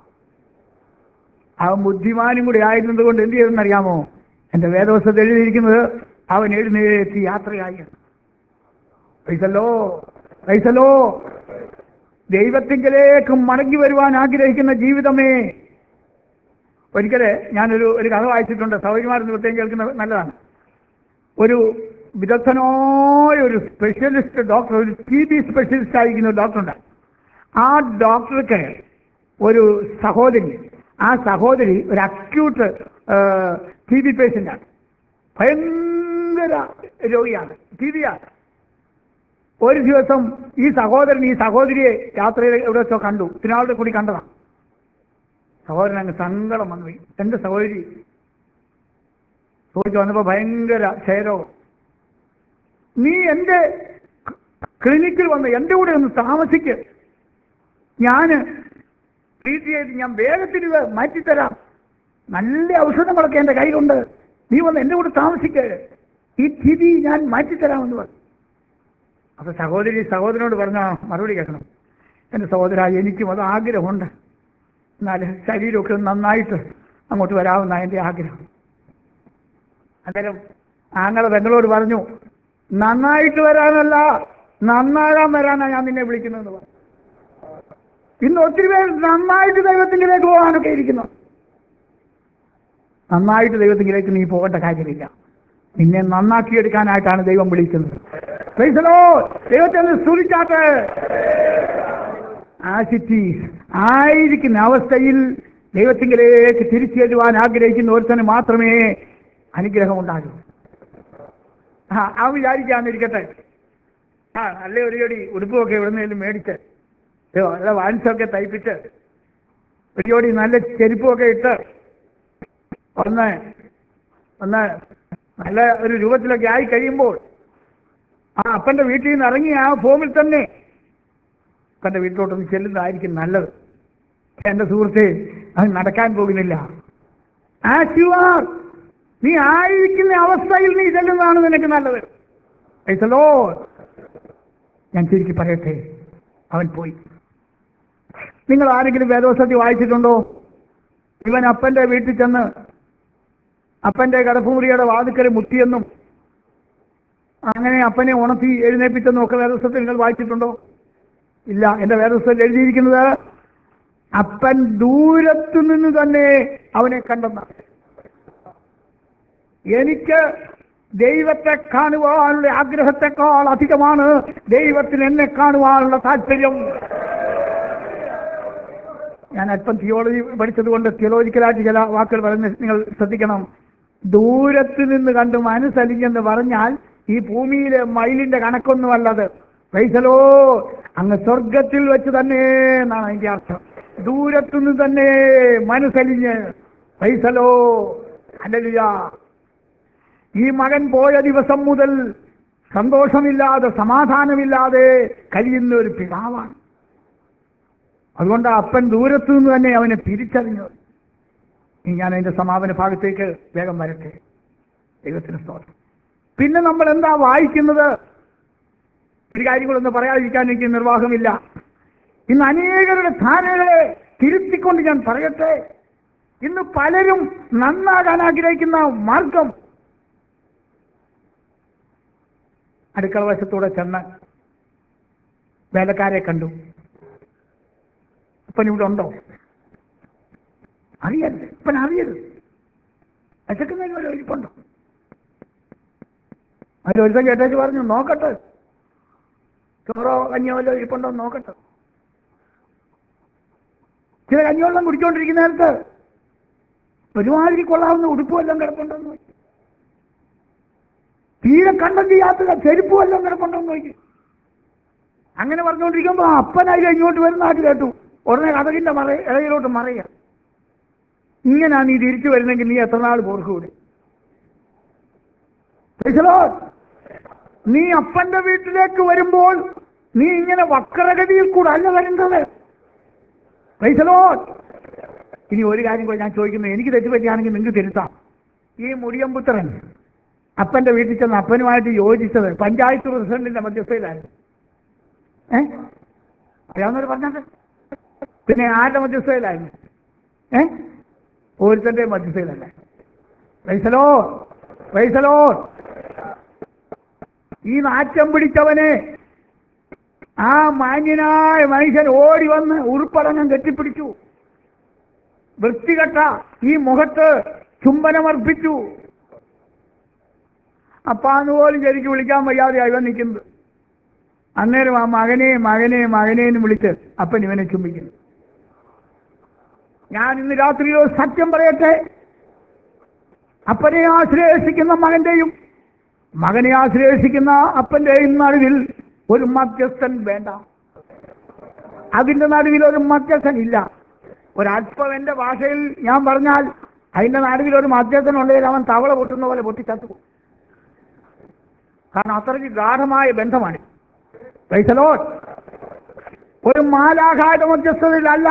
അവൻ ബുദ്ധിമാനും കൂടി ആയിരുന്നത് കൊണ്ട് എന്ത് ചെയ്തെന്നറിയാമോ എന്റെ വേദവസ്ഥത്തിൽ എഴുതിയിരിക്കുന്നത് അവൻ എഴുന്നേറ്റ് യാത്രയായി പൈസല്ലോ പൈസല്ലോ ദൈവത്തിങ്കിലേക്ക് മടങ്ങി വരുവാൻ ആഗ്രഹിക്കുന്ന ജീവിതമേ ഒരിക്കല് ഞാനൊരു ഒരു കഥ വായിച്ചിട്ടുണ്ട് സൗകര്യമാരെന്ന് പ്രത്യേകം കേൾക്കുന്നത് നല്ലതാണ് ഒരു വിദഗ്ധനായ ഒരു സ്പെഷ്യലിസ്റ്റ് ഡോക്ടർ ഒരു ടി ബി സ്പെഷ്യലിസ്റ്റ് ആയിരിക്കുന്ന ഒരു ഡോക്ടറുണ്ട് ആ ഡോക്ടർക്ക് ഒരു സഹോദരി ആ സഹോദരി ഒരു അക്യൂട്ട് ടി ബി പേഷ്യൻ്റാണ് ഭയങ്കര രോഗിയാണ് ടി ബിയാണ് ഒരു ദിവസം ഈ സഹോദരൻ ഈ സഹോദരിയെ യാത്രയിൽ എവിടെ വെച്ചോ കണ്ടു ഇതിനാളുടെ കൂടി കണ്ടതാണ് സഹോദരൻ അങ്ങ് സങ്കടം വന്നു പോയി എന്റെ സഹോദരി ചോദിച്ചു വന്നപ്പോ ഭയങ്കര ക്ഷയരോഗം നീ എന്റെ ക്ലിനിക്കിൽ വന്ന് എന്റെ കൂടെ ഒന്ന് താമസിക്ക് ഞാന് ട്രീറ്റ് ചെയ്ത് ഞാൻ വേഗത്തിൽ ഇത് മാറ്റിത്തരാം നല്ല ഔഷധങ്ങളൊക്കെ എന്റെ കയ്യിലുണ്ട് നീ വന്ന് എന്റെ കൂടെ താമസിക്ക് ഈ സ്ഥിതി ഞാൻ മാറ്റിത്തരാമെന്ന് പറഞ്ഞു അപ്പൊ സഹോദരി സഹോദരനോട് പറഞ്ഞ മറുപടി കേൾക്കണം എന്റെ സഹോദര എനിക്കും അത് ആഗ്രഹമുണ്ട് എന്നാൽ ശരീരമൊക്കെ ഒന്ന് നന്നായിട്ട് അങ്ങോട്ട് വരാമെന്ന എൻ്റെ ആഗ്രഹം അന്നേരം ആങ്ങളെ പെങ്ങളോട് പറഞ്ഞു നന്നായിട്ട് വരാനല്ല നന്നാകാൻ വരാനാ ഞാൻ നിന്നെ വിളിക്കുന്നതെന്ന് പറഞ്ഞു ഇന്ന് ഒത്തിരി പേർ നന്നായിട്ട് ദൈവത്തിങ്കിലേക്ക് പോകാനൊക്കെ ഇരിക്കുന്നു നന്നായിട്ട് ദൈവത്തിങ്കിലേക്ക് നീ പോകേണ്ട കാര്യമില്ല നിന്നെ നന്നാക്കിയെടുക്കാനായിട്ടാണ് ദൈവം വിളിക്കുന്നത് Praise the Lord. ദൈവത്തെ ഒന്ന് സ്തുതിച്ചാട്ടെ ആസിറ്റീസ് ആയിരിക്കുന്ന അവസ്ഥയിൽ ദൈവത്തിങ്കിലേക്ക് തിരിച്ചു ചെല്ലുവാൻ ആഗ്രഹിക്കുന്ന ഒരുത്തന് മാത്രമേ അനുഗ്രഹം ഉണ്ടാകൂ ആ അവൻ വിചാരിക്കാന്നിരിക്കട്ടെ ആ നല്ല ഒരു ജോടി ഉടുപ്പുമൊക്കെ എവിടുന്നേലും മേടിച്ച് ഏ, നല്ല വാൻസൊക്കെ തയ്പ്പിച്ച് ഒരു ജോടി നല്ല ചെരുപ്പുമൊക്കെ ഇട്ട് ഒന്ന് ഒന്ന് നല്ല ഒരു രൂപത്തിലൊക്കെ ആയി കഴിയുമ്പോൾ ആ അപ്പന്റെ വീട്ടിൽ നിന്ന് ഇറങ്ങി ആ ഫോമിൽ തന്നെ അപ്പന്റെ വീട്ടിലോട്ടൊന്ന് ചെല്ലുന്നതായിരിക്കും നല്ലത് എന്റെ സുഹൃത്തെ അത് നടക്കാൻ പോകുന്നില്ല ആസ് യു ആർ നീ ആയിരിക്കുന്ന അവസ്ഥയിൽ നീ ചെല്ലുന്നതാണ് നിനക്ക് നല്ലത് Praise the Lord. ഞാൻ ചുരുക്കി പറയട്ടെ അവൻ പോയി നിങ്ങൾ ആരെങ്കിലും വേദോസത്തിൽ വായിച്ചിട്ടുണ്ടോ ഇവൻ അപ്പന്റെ വീട്ടിൽ ചെന്ന് അപ്പന്റെ കടപ്പുമുറിയുടെ വാതുക്കൽ മുട്ടിയെന്നും അങ്ങനെ അപ്പനെ ഉണർത്തി എഴുന്നേപ്പിച്ചെന്നും ഒക്കെ വേദോസത്തിൽ നിങ്ങൾ വായിച്ചിട്ടുണ്ടോ ഇല്ല എന്റെ വേദോസത്തിൽ എഴുതിയിരിക്കുന്നത് അപ്പൻ ദൂരത്തു നിന്ന് തന്നെ അവനെ കണ്ടെന്ന എനിക്ക് ദൈവത്തെ കാണുവാനുള്ള ആഗ്രഹത്തെക്കാൾ അധികമാണ് ദൈവത്തിന് എന്നെ കാണുവാനുള്ള താല്പര്യം ഞാൻ അല്പം തിയോളജി പഠിച്ചതുകൊണ്ട് തിയോളജിക്കലായിട്ട് ചില വാക്കുകൾ പറയുന്നത് നിങ്ങൾ ശ്രദ്ധിക്കണം ദൂരത്ത് നിന്ന് കണ്ട് മനസ്സലിഞ്ഞെന്ന് പറഞ്ഞാൽ ഈ ഭൂമിയിലെ മൈലിന്റെ കണക്കൊന്നുമല്ലത് പൈസലോ അങ്ങ് സ്വർഗത്തിൽ വെച്ച് തന്നെ എന്നാണ് അതിന്റെ അർത്ഥം ദൂരത്തുനിന്ന് തന്നെ മനസ്സലിഞ്ഞ് പൈസലോ അല്ലല്ല ഈ മകൻ പോയ ദിവസം മുതൽ സന്തോഷമില്ലാതെ സമാധാനമില്ലാതെ കഴിയുന്ന ഒരു പിതാവാണ് അതുകൊണ്ട് ആ അപ്പൻ ദൂരത്തു നിന്ന് തന്നെ അവനെ തിരിച്ചറിഞ്ഞു ഇനി ഞാൻ അതിന്റെ സമാപന ഭാഗത്തേക്ക് വേഗം വരട്ടെ ദൈവത്തിന് സ്തോത്രം പിന്നെ നമ്മൾ എന്താ വായിക്കുന്നത് ഒരു കാര്യങ്ങളൊന്നും പറയാതിരിക്കാൻ എനിക്ക് നിർവാഹമില്ല ഇന്ന് അനേകരുടെ ധാരണകളെ തിരുത്തിക്കൊണ്ട് ഞാൻ പറയട്ടെ ഇന്ന് പലരും നന്നാകാൻ ആഗ്രഹിക്കുന്ന മാർഗം അടുക്കള വശത്തൂടെ ചെന്ന് വേലക്കാരെ കണ്ടു അപ്പൻ ഇവിടെ ഉണ്ടോ അറിയരുത് അപ്പൻ അറിയരുത് വിശക്കുന്നതിന് വല്ല ഇരിപ്പുണ്ടോ അതിൽ ഒരുത്തൻ കേട്ടേച്ച് പറഞ്ഞു നോക്കട്ടെ ചോറോ കഞ്ഞിയോ വല്ലോ ഇരിപ്പുണ്ടോ എന്ന് നോക്കട്ടെ ചില കഞ്ഞിവെള്ളം കുടിച്ചുകൊണ്ടിരിക്കുന്ന നേരത്ത് ഒരുമാതിരി കൊള്ളാവുന്ന ഉടുപ്പും എല്ലാം കിടപ്പുണ്ടെന്ന് നോക്കി തീരെ കണ്ടം ചെയ്യാത്ത ചെരുപ്പും എല്ലാം കിടപ്പുണ്ടെന്ന് നോക്കി അങ്ങനെ പറഞ്ഞുകൊണ്ടിരിക്കുമ്പോ അപ്പനായി ഇങ്ങോട്ട് വരുന്ന ആട്ട് കേട്ടു ഉടനെ കഥകിന്റെ മറ ഇടയിലോട്ട് മറയുക ഇങ്ങനാ നീ തിരിച്ചു വരുന്നെങ്കിൽ നീ എത്ര നാൾ പോർക്കൂടെ നീ അപ്പന്റെ വീട്ടിലേക്ക് വരുമ്പോൾ നീ ഇങ്ങനെ വക്രഗതിയിൽ കൂടെ അല്ല വരുന്നത് പൈസലോ ഇനി ഒരു കാര്യം കൂടെ ഞാൻ ചോദിക്കുന്നത് എനിക്ക് തെറ്റുപറ്റിയാണെങ്കിൽ നിങ്ങൾക്ക് തിരുത്താം ഈ മുടിയമ്പുത്രൻ അപ്പന്റെ വീട്ടിൽ ചെന്ന് അപ്പനുമായിട്ട് യോജിച്ചത് പഞ്ചായത്ത് പ്രസിഡന്റിന്റെ മധ്യസ്ഥയിലായിരുന്നു ഏ അറിയാവുന്നവർ പറഞ്ഞത് പിന്നെ ആരുടെ മധ്യസ്ഥയിലായിരുന്നു ഏ ഓരോരുത്തന്റെ മധ്യസ്ഥയിലല്ല പൈസലോ പൈസലോ ഈ നാറ്റം പിടിച്ചവനെ ആ മാന്യനായ മനുഷ്യൻ ഓടി വന്ന് ഉറുപ്പടങ്ങം കെട്ടിപ്പിടിച്ചു വൃത്തികെട്ട ഈ മുഖത്ത് ചുംബനമർപ്പിച്ചു അപ്പാന്ന് പോലും ശരിക്കും വിളിക്കാൻ വയ്യാതെ ഇവൻ നിൽക്കുന്നത് അന്നേരം ആ മകനെ മകനെ മകനെ എന്ന് വിളിച്ച് അപ്പൻ ഇവനെ ചുംബിക്കുന്നു ഞാൻ ഇന്ന് രാത്രിയോ സത്യം പറയട്ടെ അപ്പനെ ആശ്രയിക്കുന്ന മകന്റെയും മകനെ ആശ്രയിക്കുന്ന അപ്പന്റെയും നടുവിൽ ഒരു മധ്യസ്ഥൻ വേണ്ട അതിന്റെ നടുവിൽ ഒരു മധ്യസ്ഥൻ ഇല്ല ഒരല്പം എന്റെ ഭാഷയിൽ ഞാൻ പറഞ്ഞാൽ അതിന്റെ നടുവിൽ ഒരു മധ്യസ്ഥൻ ഉണ്ടെങ്കിൽ അവൻ തവള പൊട്ടുന്ന പോലെ പൊട്ടിച്ചത്തു പോകും. കാരണം അത്രയ്ക്ക് ഗാഠമായ ബന്ധമാണ് പൈസലോ ഒരു മാലാഘാത മധ്യസ്ഥതയിലല്ല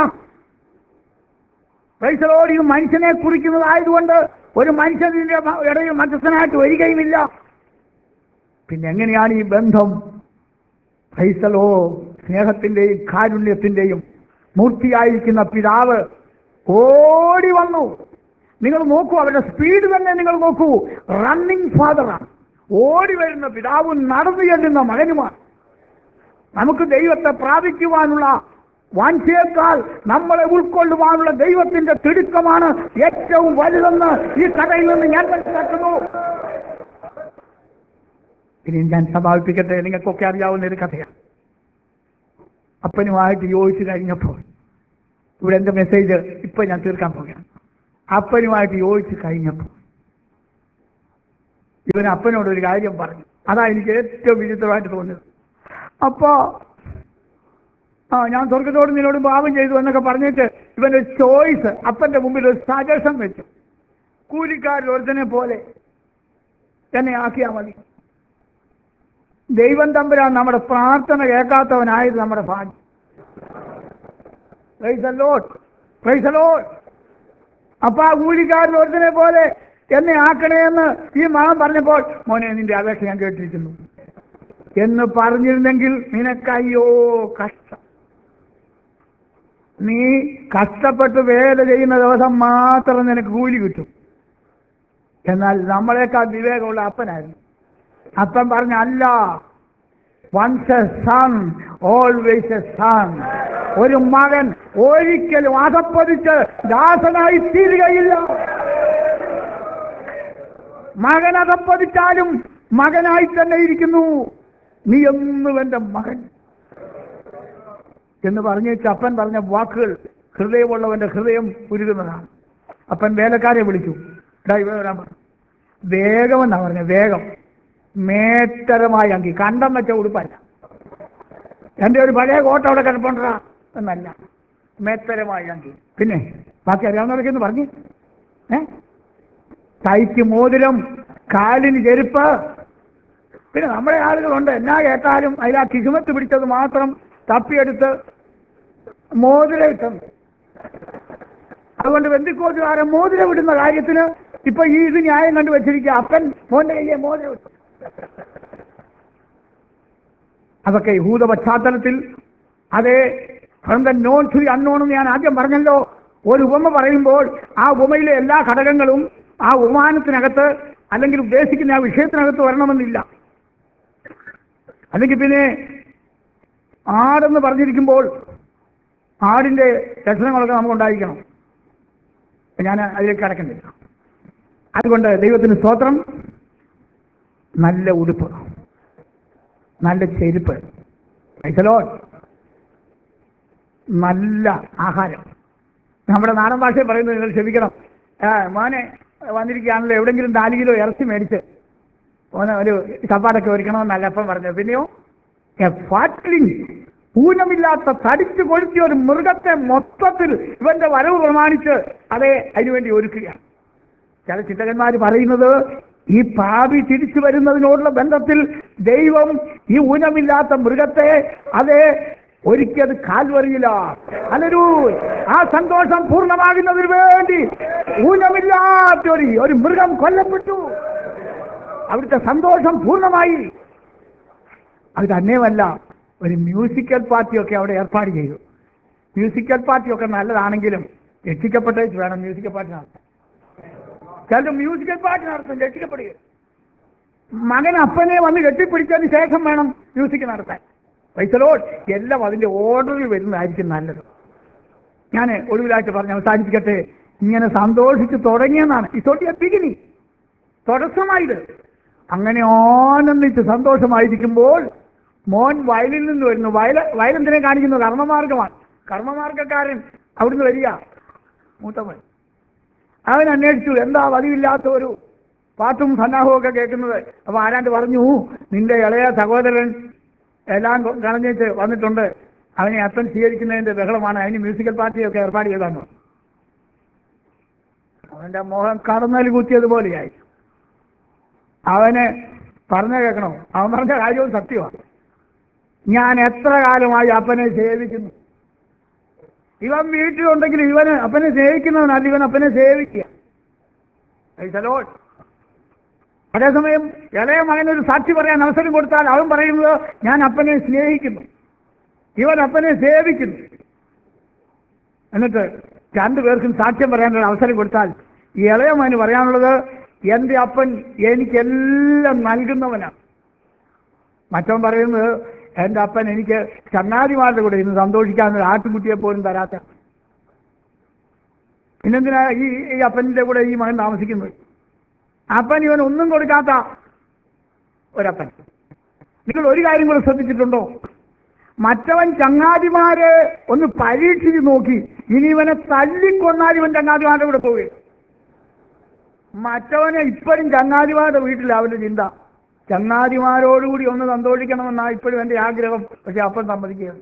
പൈസലോട് ഇത് മനുഷ്യനെ കുറിക്കുന്നതായതുകൊണ്ട് ഒരു മനുഷ്യന്റെ മ- ഇടയിൽ മധ്യസ്ഥനായിട്ട് വരികയുമില്ല പിന്നെ എങ്ങനെയാണ് ഈ ബന്ധം പൈസലോ സ്നേഹത്തിന്റെയും കാരുണ്യത്തിന്റെയും മൂർത്തിയായിരിക്കുന്ന പിതാവ് ഓടി വന്നു നിങ്ങൾ നോക്കൂ അവരുടെ സ്പീഡ് തന്നെ നിങ്ങൾ നോക്കൂ റണ്ണിങ് ഫാദറാണ് ഓടി വരുന്ന പിതാവും നടന്നു ചെല്ലുന്ന മകനുമാണ് നമുക്ക് ദൈവത്തെ പ്രാപിക്കുവാനുള്ള വാഞ്ചയേക്കാൾ നമ്മളെ ഉൾക്കൊള്ളുവാനുള്ള ദൈവത്തിന്റെ തിടുക്കമാണ് ഏറ്റവും വലുതെന്ന് ഈ കഥയിൽ നിന്ന് ഞാൻ മനസ്സിലാക്കുന്നു ഇനി ഞാൻ സമാപിപ്പിക്കട്ടെ നിങ്ങൾക്കൊക്കെ അറിയാവുന്ന ഒരു കഥയാണ് അപ്പനുമായിട്ട് യോജിച്ചു കഴിഞ്ഞപ്പോൾ ഇവിടെ എന്റെ മെസ്സേജ് ഇപ്പൊ ഞാൻ തീർക്കാൻ പോകുകയാണ് അപ്പനുമായിട്ട് യോജിച്ചു കഴിഞ്ഞപ്പോൾ ഇവൻ അപ്പനോട് ഒരു കാര്യം പറഞ്ഞു അതാ എനിക്ക് ഏറ്റവും വിചിത്രമായിട്ട് തോന്നിയത് അപ്പോ ആ ഞാൻ സ്വർഗത്തോട് നിന്നോട് പാപം ചെയ്തു എന്നൊക്കെ പറഞ്ഞിട്ട് ഇവന്റെ ചോയ്സ് അപ്പന്റെ മുമ്പിൽ ഒരു സജഷൻ വെച്ചു കൂലിക്കാരിൽ ഒരുത്തനെ പോലെ എന്നെ ആക്കിയാൽ മതി ദൈവം തമ്പുരാൻ നമ്മുടെ പ്രാർത്ഥന കേൾക്കാത്തവനായത് നമ്മുടെ ഭാഗ്യം Praise the Lord. Praise the Lord. അപ്പൊ ആ കൂലിക്കാരിൽ ഒരുത്തനെ പോലെ എന്നെ ആക്കണേന്ന് ഈ മകൻ പറഞ്ഞപ്പോൾ മോനെ നിന്റെ അപേക്ഷ ഞാൻ കേട്ടിരിക്കുന്നു എന്ന് പറഞ്ഞിരുന്നെങ്കിൽ നിനക്കയ്യോ കഷ്ടം നീ കഷ്ടപ്പെട്ട് വേല ചെയ്യുന്ന ദിവസം മാത്രം നിനക്ക് കൂലി കിട്ടും എന്നാൽ നമ്മളെക്കാൾ വിവേകമുള്ള അപ്പനായിരുന്നു അപ്പൻ പറഞ്ഞ അല്ല once a son always a son ഒരു മകൻ ഒരിക്കലും അധപ്പതിച്ച് ദാസനായി തീരുകയില്ല മകൻ അതപ്പതിച്ചാലും മകനായി തന്നെ ഇരിക്കുന്നു നീ എന്നും എന്റെ മകൻ എന്ന് പറഞ്ഞ് ചപ്പൻ പറഞ്ഞ വാക്കുകൾ ഹൃദയമുള്ളവന്റെ ഹൃദയം ഉരുകുന്നതാണ് അപ്പൻ വേലക്കാരെ വിളിച്ചു എടാ ഇവ വരാൻ പറഞ്ഞു വേഗം എന്നാ പറഞ്ഞ വേഗം മേത്തരമായ അങ്കി കണ്ടം വെച്ച ഉടുപ്പല്ല എന്റെ ഒരു പഴയ കോട്ട അവിടെ കിടപ്പുണ്ടാ എന്നല്ല മേത്തരമായ അങ്കി പിന്നെ ബാക്കി അറിയാവുന്നവരൊക്കെ ഒന്ന് പറഞ്ഞു ഏ കൈക്ക് മോതിരം കാലിന് ചെരുപ്പ് പിന്നെ നമ്മുടെ ആളുകളുണ്ട് എന്നാ കേട്ടാലും അതിൽ ആ കിസുമത്ത് പിടിച്ചത് മാത്രം തപ്പിയെടുത്ത് മോതിരം ഇട്ടത് അതുകൊണ്ട് ബന്ധുക്കോട്ടുകാരൻ മോതിരം ഇടുന്ന കാര്യത്തിന് ഇപ്പൊ ഈ ഇത് ന്യായം കണ്ടു വെച്ചിരിക്കുക അപ്പൻ മോന്റെ കയ്യെ മോതിരം ഇട്ടു അതൊക്കെ യഹൂദ പശ്ചാത്തലത്തിൽ അതേ from the known to the unknown എന്ന് ഞാൻ ആദ്യം പറഞ്ഞല്ലോ ഒരു ഉപമ പറയുമ്പോൾ ആ ഉപമയിലെ എല്ലാ ഘടകങ്ങളും ആ ഉപമാനത്തിനകത്ത് അല്ലെങ്കിൽ ഉദ്ദേശിക്കുന്ന ആ വിഷയത്തിനകത്ത് വരണമെന്നില്ല അല്ലെങ്കിൽ പിന്നെ ആടെന്ന് പറഞ്ഞിരിക്കുമ്പോൾ ആടിന്റെ ലക്ഷണങ്ങളൊക്കെ നമുക്ക് ഉണ്ടായിരിക്കണം ഞാൻ അതിലേക്ക് കടക്കുന്നില്ല അതുകൊണ്ട് ദൈവത്തിന് സ്തോത്രം നല്ല ഉടുപ്പ് നല്ല ചെരുപ്പ് ഐസലോ നല്ല ആഹാരം നമ്മുടെ നാടൻ ഭാഷയിൽ പറയുന്നത് നിങ്ങൾ ക്ഷമിക്കണം ആ, മോനെ വന്നിരിക്കുകയാണല്ലോ എവിടെങ്കിലും നാല് കിലോ ഇറച്ചി മേടിച്ച് ഓന് ഒരു ചപ്പാടൊക്കെ ഒരുക്കണമെന്നല്ല അപ്പം പറഞ്ഞത് പിന്നെയോ എ ഫാറ്റ്ലിംഗ് ഊനമില്ലാത്ത തടിച്ചു കൊഴുത്തിയ ഒരു മൃഗത്തെ മൊത്തത്തിൽ ഇവന്റെ വരവ് പ്രമാണിച്ച് അതെ അതിനുവേണ്ടി ഒരുക്കുകയാണ് ചില ചിന്തകന്മാർ പറയുന്നത് ഈ പാപി തിരിച്ചു വരുന്നതിനോടുള്ള ബന്ധത്തിൽ ദൈവം ഈ ഊനമില്ലാത്ത മൃഗത്തെ അതെ ഒരിക്കത് കാൽവറിയില്ല അല്ലൊരു ആ സന്തോഷം പൂർണ്ണമാകുന്നതിന് വേണ്ടി ഊനമില്ലാത്ത ഒരു ഒരു മൃഗം കൊല്ലപ്പെട്ടു അവിടുത്തെ സന്തോഷം പൂർണ്ണമായി അത് തന്നെയുമല്ല ഒരു മ്യൂസിക്കൽ പാർട്ടിയൊക്കെ അവിടെ ഏർപ്പാട് ചെയ്തു മ്യൂസിക്കൽ പാർട്ടിയൊക്കെ നല്ലതാണെങ്കിലും രക്ഷിക്കപ്പെട്ടേച്ച് വേണം മ്യൂസിക്കൽ പാർട്ടി നടത്താൻ ചിലർ മ്യൂസിക്കൽ പാർട്ടി നടത്തും രക്ഷിക്കപ്പെടുക മകൻ അപ്പനെ വന്ന് കെട്ടിപ്പിടിച്ചതിന് ശേഷം വേണം മ്യൂസിക് നടത്താൻ പൈസലോ എല്ലാം അതിന്റെ ഓർഡറിൽ വരുന്നതായിരിക്കും നല്ലത് ഞാൻ ഒടുവിലായിട്ട് പറഞ്ഞ് അവസാനിപ്പിക്കട്ടെ ഇങ്ങനെ സന്തോഷിച്ച് തുടങ്ങിയെന്നാണ് ഇസോട്ടിയ ബിഗിനി തുടക്കമായത് അങ്ങനെ ആനന്ദിച്ച് സന്തോഷമായിരിക്കുമ്പോൾ മോൻ വയലിൽ നിന്ന് വരുന്നു വയല വയലെന്തിനെ കാണിക്കുന്നത് കർമ്മമാർഗമാണ് കർമ്മമാർഗക്കാരൻ അവിടുന്ന് വരിക മൂത്തവൻ അവൻ അന്വേഷിച്ചു എന്താ പതിവില്ലാത്ത ഒരു പാട്ടും സന്നാഹവും ഒക്കെ കേൾക്കുന്നത് അപ്പൊ ആരാണ്ട് പറഞ്ഞു നിന്റെ ഇളയ സഹോദരൻ എല്ലാം കളഞ്ഞിട്ട് വന്നിട്ടുണ്ട് അവനെ അപ്പൻ സ്വീകരിക്കുന്നതിന്റെ ബഹളമാണ് അതിന് മ്യൂസിക്കൽ പാർട്ടിയൊക്കെ ഏർപ്പാട് ചെയ്താണ് അവന്റെ മോഹം കടന്നൽ കുത്തിയതുപോലെയായി അവന് പറഞ്ഞു കേൾക്കണോ അവൻ പറഞ്ഞ കാര്യവും സത്യമാണ് ഞാൻ എത്ര കാലമായി അപ്പനെ സേവിക്കുന്നു ഇവൻ വീട്ടിലുണ്ടെങ്കിൽ ഇവന് അപ്പനെ സേവിക്കുന്നവനല്ല ഇവൻ അപ്പനെ സേവിക്കുക Praise the Lord. അതേസമയം ഇളയ മകനൊരു സാക്ഷി പറയാൻ അവസരം കൊടുത്താൽ അവൻ പറയുന്നത് ഞാൻ അപ്പനെ സ്നേഹിക്കുന്നു ഇവൻ അപ്പനെ സേവിക്കുന്നു എന്നിട്ട് രണ്ടു പേർക്കും സാക്ഷ്യം പറയാനുള്ള അവസരം കൊടുത്താൽ ഈ ഇളയ മകന് പറയാനുള്ളത് എന്റെ അപ്പൻ എനിക്കെല്ലാം നൽകുന്നവനാണ് മറ്റവൻ പറയുന്നത് എന്റെ അപ്പൻ എനിക്ക് ചങ്ങാതിമാരുടെ കൂടെ ഇന്ന് സന്തോഷിക്കാൻ ഒരു ആട്ടുകുട്ടിയെ പോലും തരാത്ത പിന്നെന്തിനാ ഈ ഈ അപ്പൻ്റെ കൂടെ ഈ മകൻ താമസിക്കുന്നത് അപ്പൻ ഇവൻ ഒന്നും കൊടുക്കാത്ത ഒരപ്പൻ നിങ്ങൾ ഒരു കാര്യം കൂടെ ശ്രദ്ധിച്ചിട്ടുണ്ടോ മറ്റവൻ ചങ്ങാതിമാരെ ഒന്ന് പരീക്ഷിച്ച് നോക്കി ഇനി ഇവനെ തല്ലിക്കൊന്നാൽ ഇവൻ ചങ്ങാതിമാരുടെ കൂടെ പോവുകയും മറ്റവനെ ഇപ്പോഴും ചങ്ങാതിമാരുടെ വീട്ടിൽ അവന്റെ ചിന്ത ചങ്ങാതിമാരോടുകൂടി ഒന്ന് സന്തോഷിക്കണമെന്നാണ് ഇപ്പോഴും എന്റെ ആഗ്രഹം പക്ഷെ അപ്പം സമ്മതിക്കുകയാണ്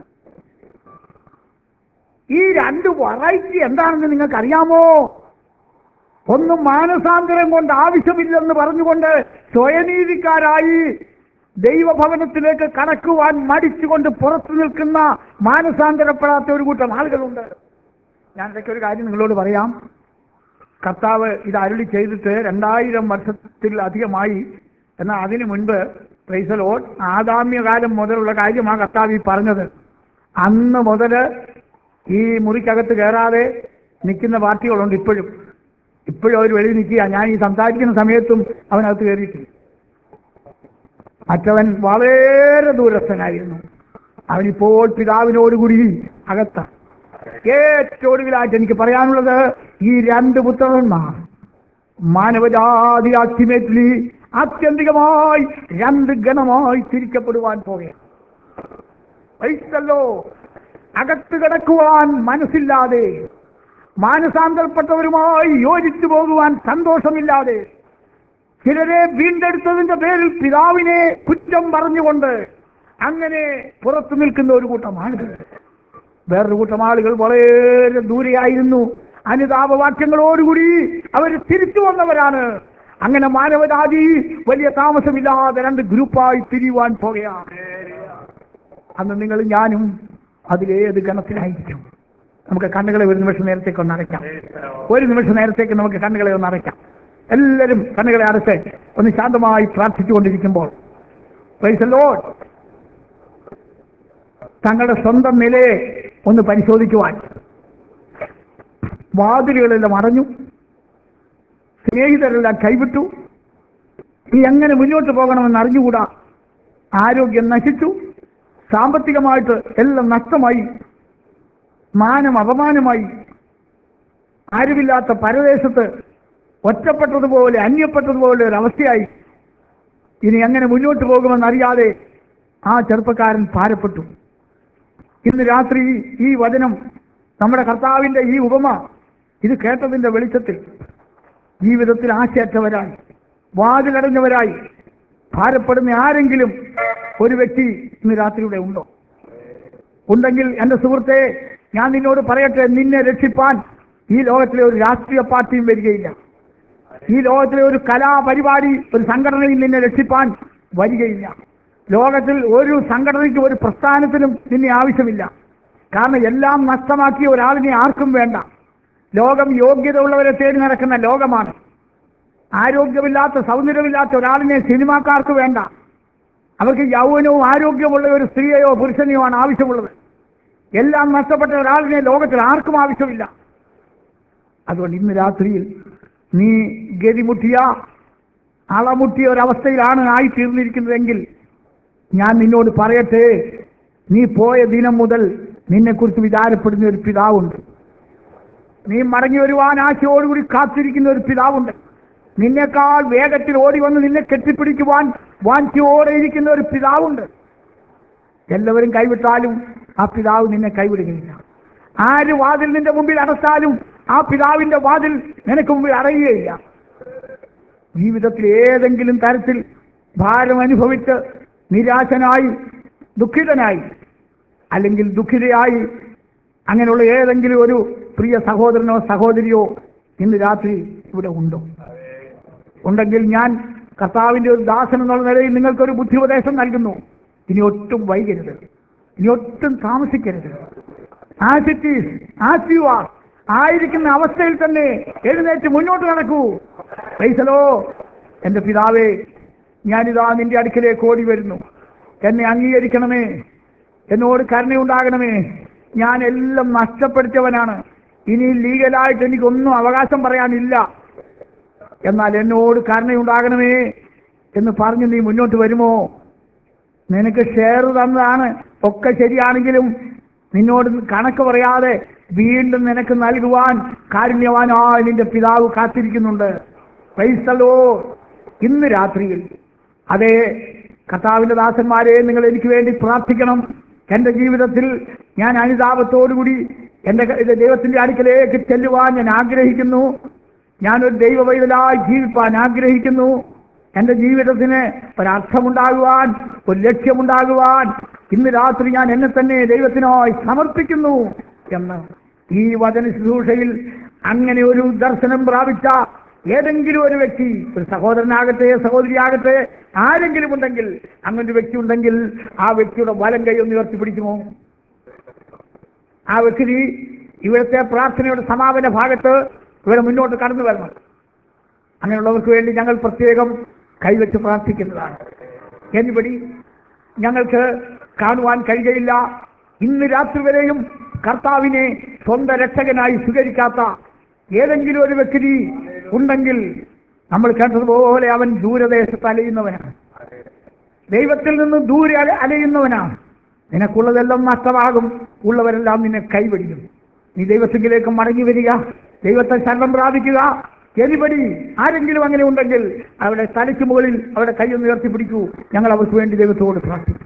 ഈ രണ്ട് വെറൈറ്റി എന്താണെന്ന് നിങ്ങൾക്ക് അറിയാമോ ഒന്നും മാനസാന്തരം കൊണ്ട് ആവശ്യമില്ലെന്ന് പറഞ്ഞുകൊണ്ട് സ്വയനീതിക്കാരായി ദൈവഭവനത്തിലേക്ക് കടക്കുവാൻ മടിച്ചുകൊണ്ട് പുറത്തു നിൽക്കുന്ന മാനസാന്തരപ്പെടാത്ത ഒരു കൂട്ടം ആളുകളുണ്ട് ഞാൻ ഇതൊക്കെ ഒരു കാര്യം നിങ്ങളോട് പറയാം കർത്താവ് ഇത് അരുളി ചെയ്തിട്ട് രണ്ടായിരം വർഷത്തിൽ അധികമായി എന്നാൽ അതിനു മുൻപ് പ്രൈസലോ ആദാമ്യകാലം മുതലുള്ള കാര്യമാണ് കർത്താവ് ഈ പറഞ്ഞത് അന്ന് മുതൽ ഈ മുറിക്കകത്ത് കയറാതെ നിൽക്കുന്ന പാർട്ടികളുണ്ട് ഇപ്പോഴും ഇപ്പോഴും അവർ വെളിയിൽ നിൽക്കുക ഞാൻ ഈ സംസാരിക്കുന്ന സമയത്തും അവനകത്ത് കയറിയിട്ടില്ല മറ്റവൻ വളരെ ദൂരസ്ഥനായിരുന്നു അവനിപ്പോൾ പിതാവിനോടുകൂടി അകത്താണ് ഏറ്റവും ഒടുവിലായിട്ട് എനിക്ക് പറയാനുള്ളത് ഈ രണ്ട് പുത്രന്മാർ മാനവജാതി അൾട്ടിമേറ്റ്ലി ആത്യന്തികമായി രണ്ട് ഗണമായി തിരിക്കപ്പെടുവാൻ പോകുകയാണ് വൈസല്ലോ അകത്ത് കിടക്കുവാൻ മനസ്സില്ലാതെ മാനസാന്തരപ്പെട്ടവരുമായി യോജിച്ചു പോകുവാൻ സന്തോഷമില്ലാതെ ചിലരെ വീണ്ടെടുത്തതിന്റെ പേരിൽ പിതാവിനെ കുറ്റം പറഞ്ഞുകൊണ്ട് അങ്ങനെ പുറത്തു നിൽക്കുന്ന ഒരു കൂട്ടം ആളുകൾ വേറൊരു കൂട്ടം ആളുകൾ വളരെ ദൂരെയായിരുന്നു അനുതാപവാക്യങ്ങളോടുകൂടി അവർ തിരിച്ചു വന്നവരാണ് അങ്ങനെ മാനവജാതി വലിയ താമസമില്ലാതെ രണ്ട് ഗ്രൂപ്പായി തിരിയുവാൻ പോകുകയാണ് അന്ന് നിങ്ങൾ ഞാനും അതിലേത് ഗണത്തിലായിരിക്കും നമുക്ക് കണ്ണുകളെ ഒരു നിമിഷം നേരത്തേക്ക് ഒന്ന് അടയ്ക്കാം ഒരു നിമിഷം നേരത്തേക്ക് നമുക്ക് കണ്ണുകളെ ഒന്ന് അടയ്ക്കാം എല്ലാവരും കണ്ണുകളെ അടച്ച് ഒന്ന് ശാന്തമായി പ്രാർത്ഥിച്ചുകൊണ്ടിരിക്കുമ്പോൾ Praise the Lord. തങ്ങളുടെ സ്വന്തം നിലയെ ഒന്ന് പരിശോധിക്കുവാൻ വാതിലുകളെല്ലാം അടഞ്ഞു സ്നേഹിതരെല്ലാം കൈവിട്ടു ഈ എങ്ങനെ മുന്നോട്ട് പോകണമെന്ന് അറിഞ്ഞുകൂടാ ആരോഗ്യം നശിച്ചു സാമ്പത്തികമായിട്ട് എല്ലാം നഷ്ടമായി മാനം അപമാനമായി ആരുമില്ലാത്ത പരദേശത്ത് ഒറ്റപ്പെട്ടതുപോലെ അന്യപ്പെട്ടതുപോലെ ഒരു അവസ്ഥയായി ഇനി എങ്ങനെ മുന്നോട്ട് പോകുമെന്നറിയാതെ ആ ചെറുപ്പക്കാരൻ ഭാരപ്പെട്ടു ഇന്ന് രാത്രി ഈ വചനം നമ്മുടെ കർത്താവിന്റെ ഈ ഉപമ ഇത് കേട്ടതിന്റെ വെളിച്ചത്തിൽ ജീവിതത്തിൽ ആശയറ്റവരായി വാതിലടഞ്ഞവരായി ഭാരപ്പെടുന്ന ആരെങ്കിലും ഒരു വ്യക്തി ഇന്ന് രാത്രിയുടെ ഉണ്ടോ ഉണ്ടെങ്കിൽ എന്റെ സുഹൃത്തെ ഞാൻ നിന്നോട് പറയട്ടെ നിന്നെ രക്ഷിപ്പാൻ ഈ ലോകത്തിലെ ഒരു രാഷ്ട്രീയ പാർട്ടിയും വരികയില്ല ഈ ലോകത്തിലെ ഒരു കലാപരിപാടി ഒരു സംഘടനയും നിന്നെ രക്ഷിപ്പാൻ വരികയില്ല ലോകത്തിൽ ഒരു സംഘടനയ്ക്കും ഒരു പ്രസ്ഥാനത്തിനും നിന്നെ ആവശ്യമില്ല കാരണം എല്ലാം നഷ്ടമാക്കിയ ഒരാളിനെ ആർക്കും വേണ്ട ലോകം യോഗ്യത ഉള്ളവരെ തേടി നടക്കുന്ന ലോകമാണ് ആരോഗ്യമില്ലാത്ത സൗന്ദര്യമില്ലാത്ത ഒരാളിനെ സിനിമാക്കാർക്ക് വേണ്ട അവർക്ക് യൗവനവും ആരോഗ്യമുള്ള ഒരു സ്ത്രീയെയോ പുരുഷനെയോ ആണ് ആവശ്യമുള്ളത് എല്ലാം നഷ്ടപ്പെട്ട ഒരാളിനെ ലോകത്തിൽ ആർക്കും ആവശ്യമില്ല അതുകൊണ്ട് ഇന്ന് രാത്രിയിൽ നീ ഗതിമുട്ടിയ അളമുട്ടിയ ഒരവസ്ഥയിലാണ് ആയിത്തീർന്നിരിക്കുന്നതെങ്കിൽ ഞാൻ നിന്നോട് പറയട്ടെ നീ പോയ ദിനം മുതൽ നിന്നെക്കുറിച്ച് വിചാരപ്പെടുന്ന ഒരു പിതാവുണ്ട് നീ മടങ്ങി വരുവാൻ ആശയോടുകൂടി കാത്തിരിക്കുന്ന ഒരു പിതാവുണ്ട് നിന്നേക്കാൾ വേഗത്തിൽ ഓടി വന്ന് നിന്നെ കെട്ടിപ്പിടിക്കുവാൻ വാഞ്ചിയോടെ ഇരിക്കുന്ന ഒരു പിതാവുണ്ട് എല്ലാവരും കൈവിട്ടാലും ആ പിതാവ് നിന്നെ കൈവിടുകയില്ല ആര് വാതിൽ നിന്റെ മുമ്പിൽ അടച്ചാലും ആ പിതാവിന്റെ വാതിൽ നിനക്ക് മുമ്പിൽ അടയുകയില്ല ജീവിതത്തിൽ ഏതെങ്കിലും തരത്തിൽ ഭാരം അനുഭവിച്ച് നിരാശനായി ദുഃഖിതനായി അല്ലെങ്കിൽ ദുഃഖിതയായി അങ്ങനെയുള്ള ഏതെങ്കിലും ഒരു പ്രിയ സഹോദരനോ സഹോദരിയോ ഇന്ന് രാത്രി ഇവിടെ ഉണ്ടോ ഉണ്ടെങ്കിൽ ഞാൻ കർത്താവിന്റെ ഒരു ദാസൻ എന്നുള്ള നിലയിൽ നിങ്ങൾക്കൊരു ബുദ്ധിപദേശം നൽകുന്നു ഇനി ഒട്ടും വൈകരുത് ഇനി ഒട്ടും താമസിക്കരുത് as it is as you are ആയിരിക്കുന്ന അവസ്ഥയിൽ തന്നെ എഴുന്നേറ്റ് മുന്നോട്ട് നടക്കൂ പൈസലോ എന്റെ പിതാവേ ഞാനിതാ നിന്റെ അടുക്കലേക്ക് ഓടി വരുന്നു എന്നെ അംഗീകരിക്കണമേ എന്നോട് കരുണയുണ്ടാകണമേ ഞാൻ എല്ലാം നഷ്ടപ്പെടുത്തിയവനാണ് ഇനി ലീഗലായിട്ട് എനിക്കൊന്നും അവകാശം പറയാനില്ല എന്നാൽ എന്നോട് കരുണയുണ്ടാകണമേ എന്ന് പറഞ്ഞ് നീ മുന്നോട്ട് വരുമോ നിനക്ക് ഷെയർ തന്നതാണ് ഒക്കെ ശരിയാണെങ്കിലും നിന്നോട് കണക്ക് പറയാതെ വീണ്ടും നിനക്ക് നൽകുവാൻ കാരുണ്യവാനായ നിന്റെ പിതാവ് കാത്തിരിക്കുന്നുണ്ട് പൈസലോ ഇന്ന് രാത്രിയിൽ അതേ കർത്താവിന്റെ ദാസന്മാരെ നിങ്ങൾ എനിക്ക് വേണ്ടി പ്രാർത്ഥിക്കണം എന്റെ ജീവിതത്തിൽ ഞാൻ അനുതാപത്തോടുകൂടി എന്റെ ക- ഇത് ദൈവത്തിന്റെ അടുക്കലേക്ക് ചെല്ലുവാൻ ഞാൻ ആഗ്രഹിക്കുന്നു ഞാനൊരു ദൈവ വൈതലായി ജീവിപ്പാൻ ആഗ്രഹിക്കുന്നു എന്റെ ജീവിതത്തിന് ഒരർത്ഥമുണ്ടാകുവാൻ ഒരു ലക്ഷ്യമുണ്ടാകുവാൻ ഇന്ന് രാത്രി ഞാൻ എന്നെ തന്നെ ദൈവത്തിനായി സമർപ്പിക്കുന്നു എന്ന് ഈ വചന ശുശ്രൂഷയിൽ അങ്ങനെ ഒരു ദർശനം പ്രാപിച്ച ഏതെങ്കിലും ഒരു വ്യക്തി ഒരു സഹോദരനാകട്ടെ സഹോദരിയാകട്ടെ ആരെങ്കിലും ഉണ്ടെങ്കിൽ അങ്ങനെ ഒരു വ്യക്തി ഉണ്ടെങ്കിൽ ആ വ്യക്തിയുടെ വലം കൈ ഒന്ന് ഉയർത്തി പിടിക്കുമോ ആ വ്യക്തി ഇവിടുത്തെ പ്രാർത്ഥനയുടെ സമാപന ഭാഗത്ത് ഇവിടെ മുന്നോട്ട് കടന്നു വരണം അങ്ങനെയുള്ളവർക്ക് വേണ്ടി ഞങ്ങൾ പ്രത്യേകം കൈവച്ച് പ്രാർത്ഥിക്കുന്നതാണ് എന്നിപടി ഞങ്ങൾക്ക് കാണുവാൻ കഴിയുകയില്ല ഇന്ന് രാത്രി വരെയും കർത്താവിനെ സ്വന്തം രക്ഷകനായി സ്വീകരിക്കാത്ത ഏതെങ്കിലും ഒരു വ്യക്തി ഉണ്ടെങ്കിൽ നമ്മൾ കേട്ടതുപോലെ അവൻ ദൂരദേശത്ത് അലയുന്നവനാണ് ദൈവത്തിൽ നിന്ന് ദൂരെ അല- അലയുന്നവനാണ് നിനക്കുള്ളതെല്ലാം നഷ്ടമാകും ഉള്ളവരെല്ലാം നിന്നെ കൈവടിക്കും നീ ദൈവത്തിലേക്ക് മടങ്ങി വരിക ദൈവത്തെ ശരണം പ്രാപിക്കുക എരിപടി ആരെങ്കിലും അങ്ങനെ ഉണ്ടെങ്കിൽ അവിടെ തലയ്ക്ക് മുകളിൽ അവിടെ കൈയൊന്ന് ഉയർത്തി പിടിക്കൂ ഞങ്ങൾ അവർക്ക് വേണ്ടി ദൈവത്തോട് പ്രാർത്ഥിക്കും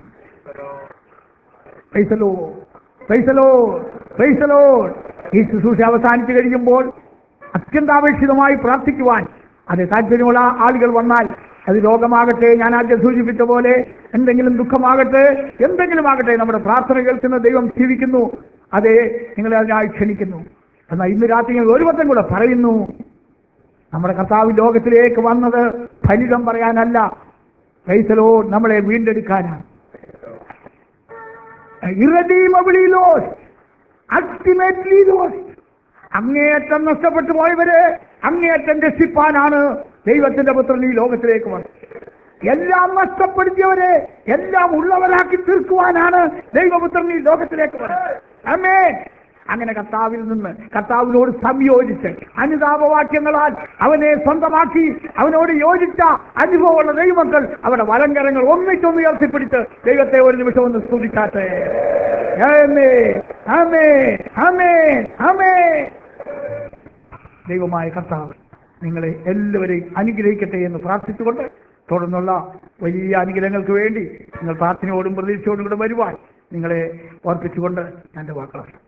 പൈസലോ പൈസലോ പൈസലോ ഈ ശുശ്രൂഷ അവസാനിച്ചു കഴിയുമ്പോൾ അത്യന്താപേക്ഷിതമായി പ്രാർത്ഥിക്കുവാൻ അത് താല്പര്യമുള്ള ആളുകൾ വന്നാൽ അത് രോഗമാകട്ടെ ഞാൻ ആദ്യം സൂചിപ്പിച്ച പോലെ എന്തെങ്കിലും ദുഃഖമാകട്ടെ എന്തെങ്കിലും ആകട്ടെ നമ്മുടെ പ്രാർത്ഥന കേൾക്കുന്ന ദൈവം ജീവിക്കുന്നു അതെ നിങ്ങളെ അതിനായി ക്ഷണിക്കുന്നു എന്നാൽ ഇന്ന് രാത്രി ഞാൻ ഒരു വട്ടം കൂടെ പറയുന്നു നമ്മുടെ കർത്താവ് ലോകത്തിലേക്ക് വന്നത് ഫലിതം പറയാനല്ല പൈസലോ നമ്മളെ വീണ്ടെടുക്കാനാണ് irredeemably lost, ultimately lost. അങ്ങേയറ്റം നഷ്ടപ്പെട്ടു പോയവരെ അങ്ങേയറ്റം രക്ഷിപ്പാനാണ് ദൈവത്തിന്റെ പുത്രൻ ഈ ലോകത്തിലേക്ക് വന്നത് എല്ലാം നഷ്ടപ്പെടുത്തിയവരെ എല്ലാം ഉള്ളവരാക്കി തീർക്കുവാനാണ് ദൈവപുത്രൻ ഈ ലോകത്തിലേക്ക് വന്നത് അമ്മേ അങ്ങനെ കർത്താവിൽ നിന്ന് കർത്താവിനോട് സംയോജിച്ച് അനുതാപവാക്യങ്ങളാൽ അവനെ സ്വന്തമാക്കി അവനോട് യോജിച്ച അനുഭവമുള്ള ദൈവമക്കൾ അവരുടെ വലങ്കരങ്ങൾ ഒന്നിച്ചൊന്ന് ഉയർത്തിപ്പിടിച്ച് ദൈവത്തെ ഒരു നിമിഷം ഒന്ന് സ്തുതിക്കാട്ടെ ആമേ ആമേ ആമേ ആമേ ദൈവമായ കർത്താവ് നിങ്ങളെ എല്ലാവരെയും അനുഗ്രഹിക്കട്ടെ എന്ന് പ്രാർത്ഥിച്ചുകൊണ്ട് തുടർന്നുള്ള വലിയ അനുഗ്രഹങ്ങൾക്ക് വേണ്ടി നിങ്ങൾ പ്രാർത്ഥനയോടും പ്രതീക്ഷയോടും കൂടെ വരുവാൻ നിങ്ങളെ ഓർപ്പിച്ചുകൊണ്ട് എൻ്റെ വാക്കുകൾ